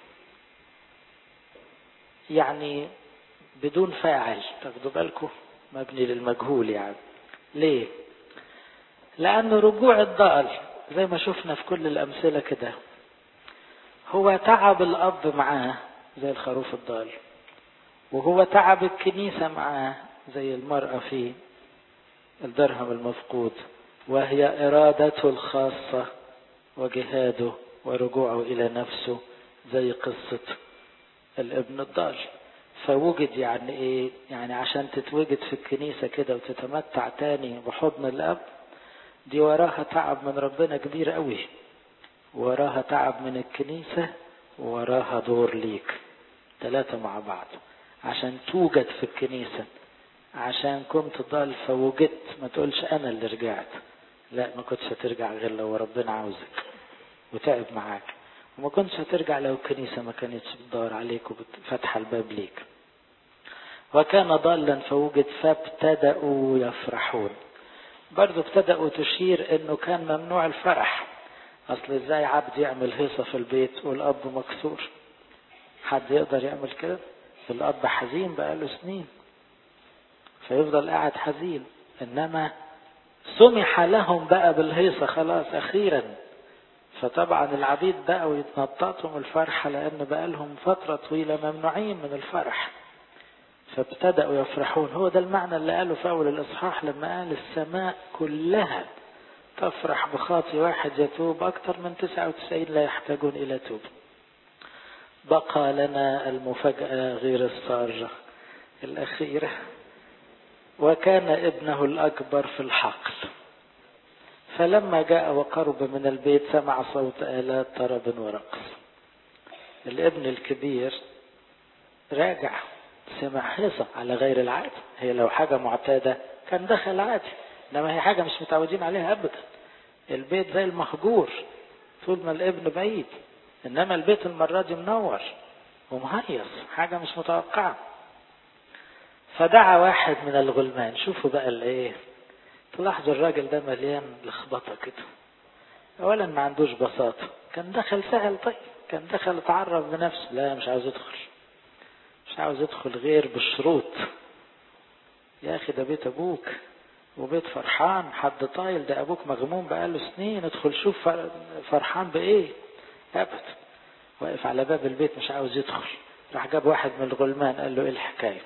يعني بدون فاعل تاخدوا بالكم مبني للمجهول يعني ليه لأن رجوع الضال زي ما شفنا في كل الأمثلة كده هو تعب الأب معاه زي الخروف الضال وهو تعب الكنيسة معاه زي المرأة في الدرهم المفقود وهي إرادته الخاصة وجهاده ورجوعه إلى نفسه زي قصة الابن الضال فوجد يعني ايه يعني عشان تتوجد في الكنيسة كده وتتمتع تاني بحضن الاب دي وراها تعب من ربنا كبير قوي وراها تعب من الكنيسة وراها دور ليك ثلاثة مع بعض عشان توجد في الكنيسة عشان كنت ضال فوجدت ما تقولش انا اللي رجعت لا ما كنتش هترجع غير لو ربنا عاوزك وتعب معاك وما كنتش هترجع لو الكنيسة ما كانتش بتدور عليك وفتح الباب ليك وكان ضالا فوجد فابتدأوا يفرحون برضو ابتدأوا تشير انه كان ممنوع الفرح اصل ازاي عبد يعمل هيصة في البيت والاب مكسور حد يقدر يعمل كده الاب حزين بقاله سنين فيفضل قاعد حزين انما سمح لهم بقى بالهيصة خلاص اخيرا فطبعا العبيد بقوا يتنططوا من الفرحة لان بقى لهم فترة طويلة ممنوعين من الفرح فابتدأوا يفرحون هو ده المعنى اللي قاله في أول الإصحاح لما قال السماء كلها تفرح بخاطي واحد يتوب أكثر من 99 لا يحتاجون إلى توب بقى لنا المفاجأة غير السارة الأخيرة وكان ابنه الأكبر في الحقل فلما جاء وقرب من البيت سمع صوت آلات طرب ورقص الابن الكبير راجع سمع حصة على غير العادة هي لو حاجة معتادة كان دخل عادي انما هي حاجة مش متعودين عليها ابدا البيت زي المهجور طول ما الابن بعيد انما البيت المرة دي منور ومهيص حاجة مش متوقعة فدعا واحد من الغلمان شوفوا بقى الايه تلاحظوا الراجل ده مليان لخبطة كده اولا ما عندوش بساطة كان دخل سهل طيب كان دخل اتعرف بنفسه لا مش عاوز يدخل مش عاوز يدخل غير بالشروط يا اخي ده بيت ابوك وبيت فرحان حد طايل ده ابوك مغموم بقاله سنين ادخل شوف فرحان بايه ابدا واقف على باب البيت مش عاوز يدخل راح جاب واحد من الغلمان قال له ايه الحكايه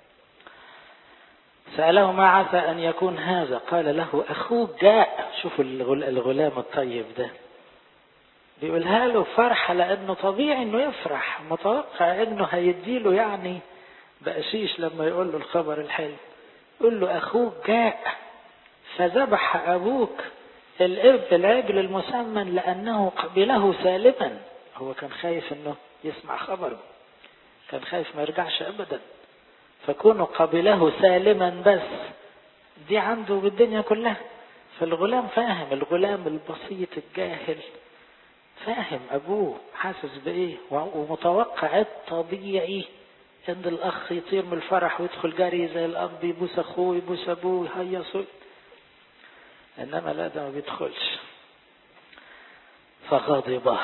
سأله ما عسى أن يكون هذا قال له أخوك جاء شوفوا الغلام الطيب ده بيقولها له فرحة لأنه طبيعي أنه يفرح متوقع أنه هيديله يعني بقشيش لما يقول له الخبر الحلو يقول له أخوك جاء فذبح أبوك الإب العجل المسمن لأنه قبله سالما هو كان خايف أنه يسمع خبره كان خايف ما يرجعش أبدا فكونه قبله سالما بس دي عنده بالدنيا كلها فالغلام فاهم الغلام البسيط الجاهل فاهم ابوه حاسس بايه ومتوقع الطبيعي ان الاخ يطير من الفرح ويدخل جري زي الاب يبوس اخوه يبوس ابوه يهيص انما لا ده ما بيدخلش فغضب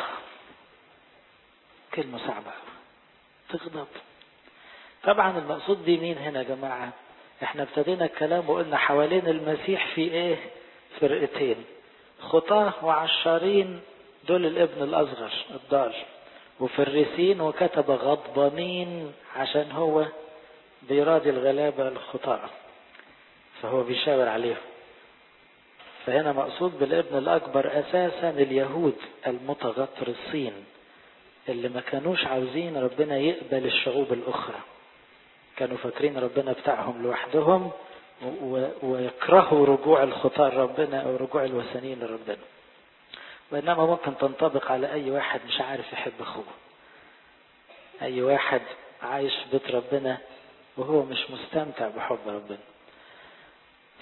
كلمة صعبة تغضب طبعا المقصود دي مين هنا يا جماعة احنا ابتدينا الكلام وقلنا حوالين المسيح في ايه فرقتين خطاه وعشارين دول الابن الأصغر الضال وفريسين وكتب غضبانين عشان هو بيراضي الغلابة الخطاة فهو بيشاور عليهم فهنا مقصود بالابن الأكبر أساسا اليهود المتغطرسين اللي ما كانوش عاوزين ربنا يقبل الشعوب الأخرى كانوا فاكرين ربنا بتاعهم لوحدهم ويكرهوا رجوع الخطاة لربنا أو رجوع الوثنيين لربنا وإنما ممكن تنطبق على أي واحد مش عارف يحب أخوه أي واحد عايش في بيت ربنا وهو مش مستمتع بحب ربنا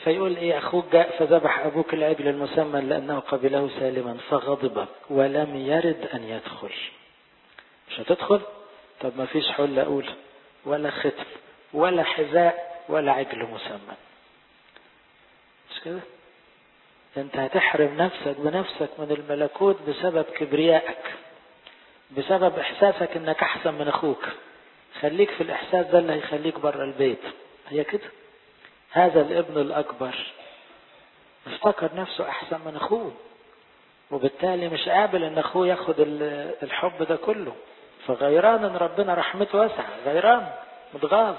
فيقول ايه اخوك جاء فذبح ابوك العجل المسمى لانه قبله سالما فغضب ولم يرد ان يدخل مش هتدخل طب ما فيش حلة اولى ولا ختم ولا حذاء ولا عجل مسمى مش كده انت هتحرم نفسك بنفسك من الملكوت بسبب كبريائك بسبب احساسك انك احسن من اخوك خليك في الاحساس ده اللي هيخليك بره البيت هي كده هذا الابن الاكبر افتكر نفسه احسن من اخوه وبالتالي مش قابل ان اخوه ياخد الحب ده كله فغيران ان ربنا رحمته واسعه غيران متغاظ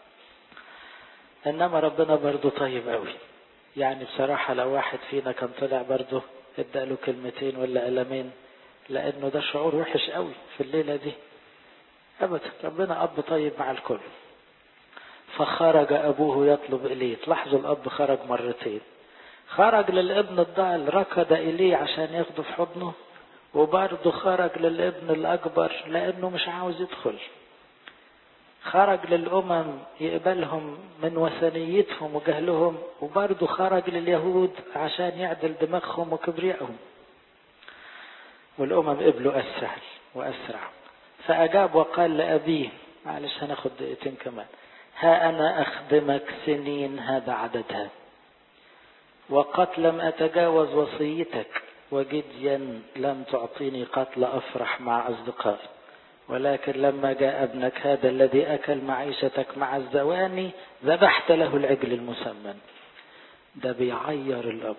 انما ربنا برضه طيب قوي يعني بصراحه لو واحد فينا كان طلع برضه ادى له كلمتين ولا قلمين لانه ده شعور وحش قوي في الليله دي ابدا ربنا اب طيب مع الكل فخرج ابوه يطلب اليه تلاحظوا الاب خرج مرتين خرج للابن الضال ركض اليه عشان ياخده في حضنه وبرضه خرج للابن الاكبر لانه مش عاوز يدخل خرج للامم يقبلهم من وثنيتهم وجهلهم وبرضه خرج لليهود عشان يعدل دماغهم وكبريائهم والامم قبلوا اسهل واسرع فاجاب وقال لابيه معلش هناخد دقيقتين كمان ها أنا أخدمك سنين هذا عددها وقد لم أتجاوز وصيتك وجديا لم تعطيني قتل أفرح مع أصدقائي ولكن لما جاء ابنك هذا الذي أكل معيشتك مع الزواني ذبحت له العجل المسمن ده بيعير الأب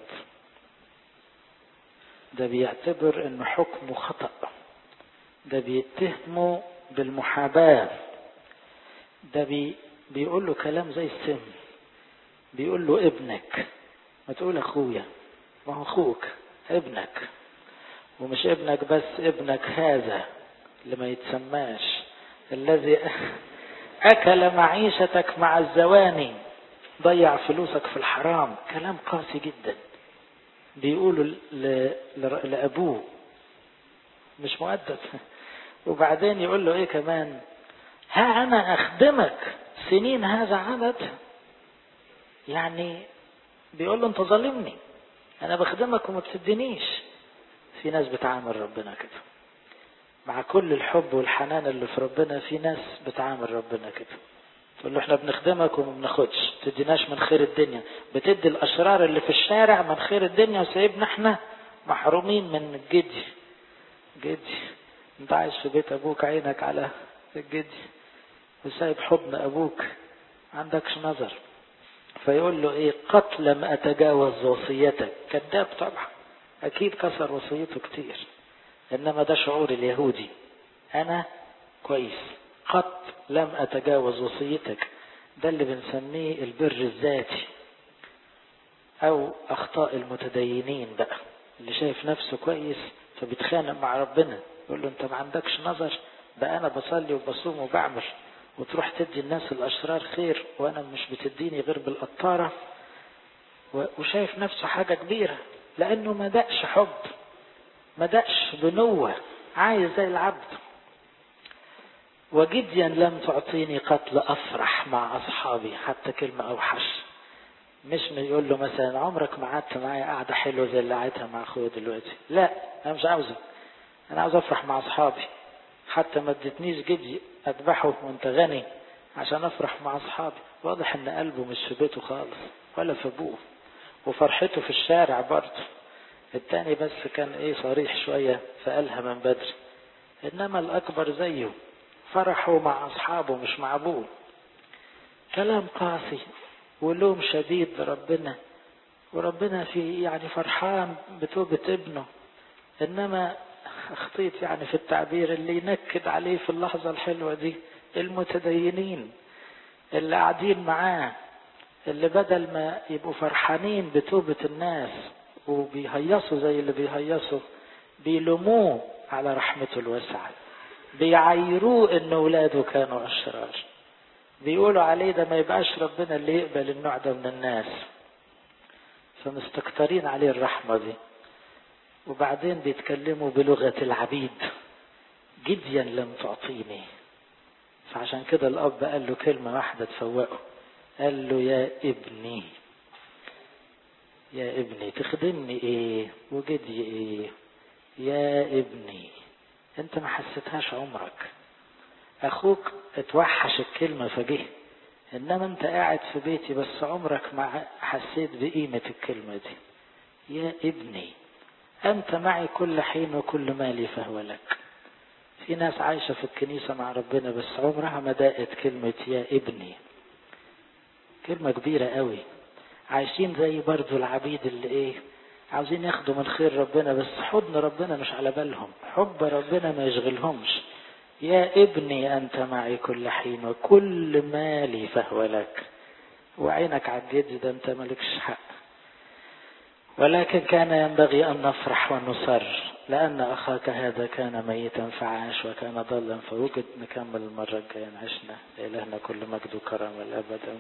ده بيعتبر أن حكمه خطأ ده بيتهمه بالمحاباة ده بي بيقول له كلام زي السم بيقول له ابنك ما تقول اخويا ما هو اخوك ابنك ومش ابنك بس ابنك هذا اللي ما يتسماش الذي اكل معيشتك مع الزواني ضيع فلوسك في الحرام كلام قاسي جدا بيقولوا لابوه مش مؤدب وبعدين يقول له ايه كمان ها انا اخدمك سنين هذا عدد يعني بيقول له انت ظالمني انا بخدمك وما بتدينيش في ناس بتعامل ربنا كده مع كل الحب والحنان اللي في ربنا في ناس بتعامل ربنا كده تقول له احنا بنخدمك وما بناخدش تديناش من خير الدنيا بتدي الاشرار اللي في الشارع من خير الدنيا وسايبنا احنا محرومين من الجدي جدي انت عايش في بيت ابوك عينك على الجدي وسايب حضن ابوك عندكش نظر فيقول له ايه قد لم اتجاوز وصيتك كذاب طبعا اكيد كسر وصيته كتير انما ده شعور اليهودي انا كويس قد لم اتجاوز وصيتك ده اللي بنسميه البر الذاتي او اخطاء المتدينين بقى اللي شايف نفسه كويس فبيتخانق مع ربنا يقول له انت ما عندكش نظر بقى انا بصلي وبصوم وبعمل وتروح تدي الناس الاشرار خير وانا مش بتديني غير بالقطاره وشايف نفسه حاجه كبيره لانه ما دقش حب ما دقش بنوه عايز زي العبد وجديا لم تعطيني قتل افرح مع اصحابي حتى كلمه اوحش مش يقول له مثلا عمرك ما قعدت معايا قعده حلوه زي اللي قعدتها مع اخويا دلوقتي لا انا مش عاوزك انا عاوز افرح مع اصحابي حتى ما ادتنيش جدي اذبحه وانت غني عشان افرح مع اصحابي واضح ان قلبه مش في بيته خالص ولا في ابوه وفرحته في الشارع برضه التاني بس كان ايه صريح شوية فقالها من بدري انما الاكبر زيه فرحه مع اصحابه مش مع ابوه كلام قاسي ولوم شديد لربنا وربنا في يعني فرحان بتوبة ابنه انما اخطيت يعني في التعبير اللي ينكد عليه في اللحظة الحلوة دي المتدينين اللي قاعدين معاه اللي بدل ما يبقوا فرحانين بتوبة الناس وبيهيصوا زي اللي بيهيصوا بيلوموه على رحمته الواسعة بيعايروه ان ولاده كانوا اشرار بيقولوا عليه ده ما يبقاش ربنا اللي يقبل النوع ده من الناس فمستكترين عليه الرحمة دي وبعدين بيتكلموا بلغة العبيد جديا لم تعطيني فعشان كده الأب قال له كلمة واحدة تفوقه قال له يا ابني يا ابني تخدمني ايه وجدي ايه يا ابني انت ما حسيتهاش عمرك اخوك اتوحش الكلمة فجه انما انت قاعد في بيتي بس عمرك ما حسيت بقيمة الكلمة دي يا ابني انت معي كل حين وكل مالي فهو لك في ناس عايشة في الكنيسة مع ربنا بس عمرها ما دقت كلمة يا ابني كلمة كبيرة قوي عايشين زي برضو العبيد اللي ايه عاوزين ياخدوا من خير ربنا بس حضن ربنا مش على بالهم حب ربنا ما يشغلهمش يا ابني أنت معي كل حين وكل مالي فهو لك وعينك على الجد ده أنت مالكش حق ولكن كان ينبغي أن نفرح ونصر لأن أخاك هذا كان ميتا فعاش وكان ضلا فوجد نكمل المرة الجاية عشنا لإلهنا كل مجد وكرم الأبد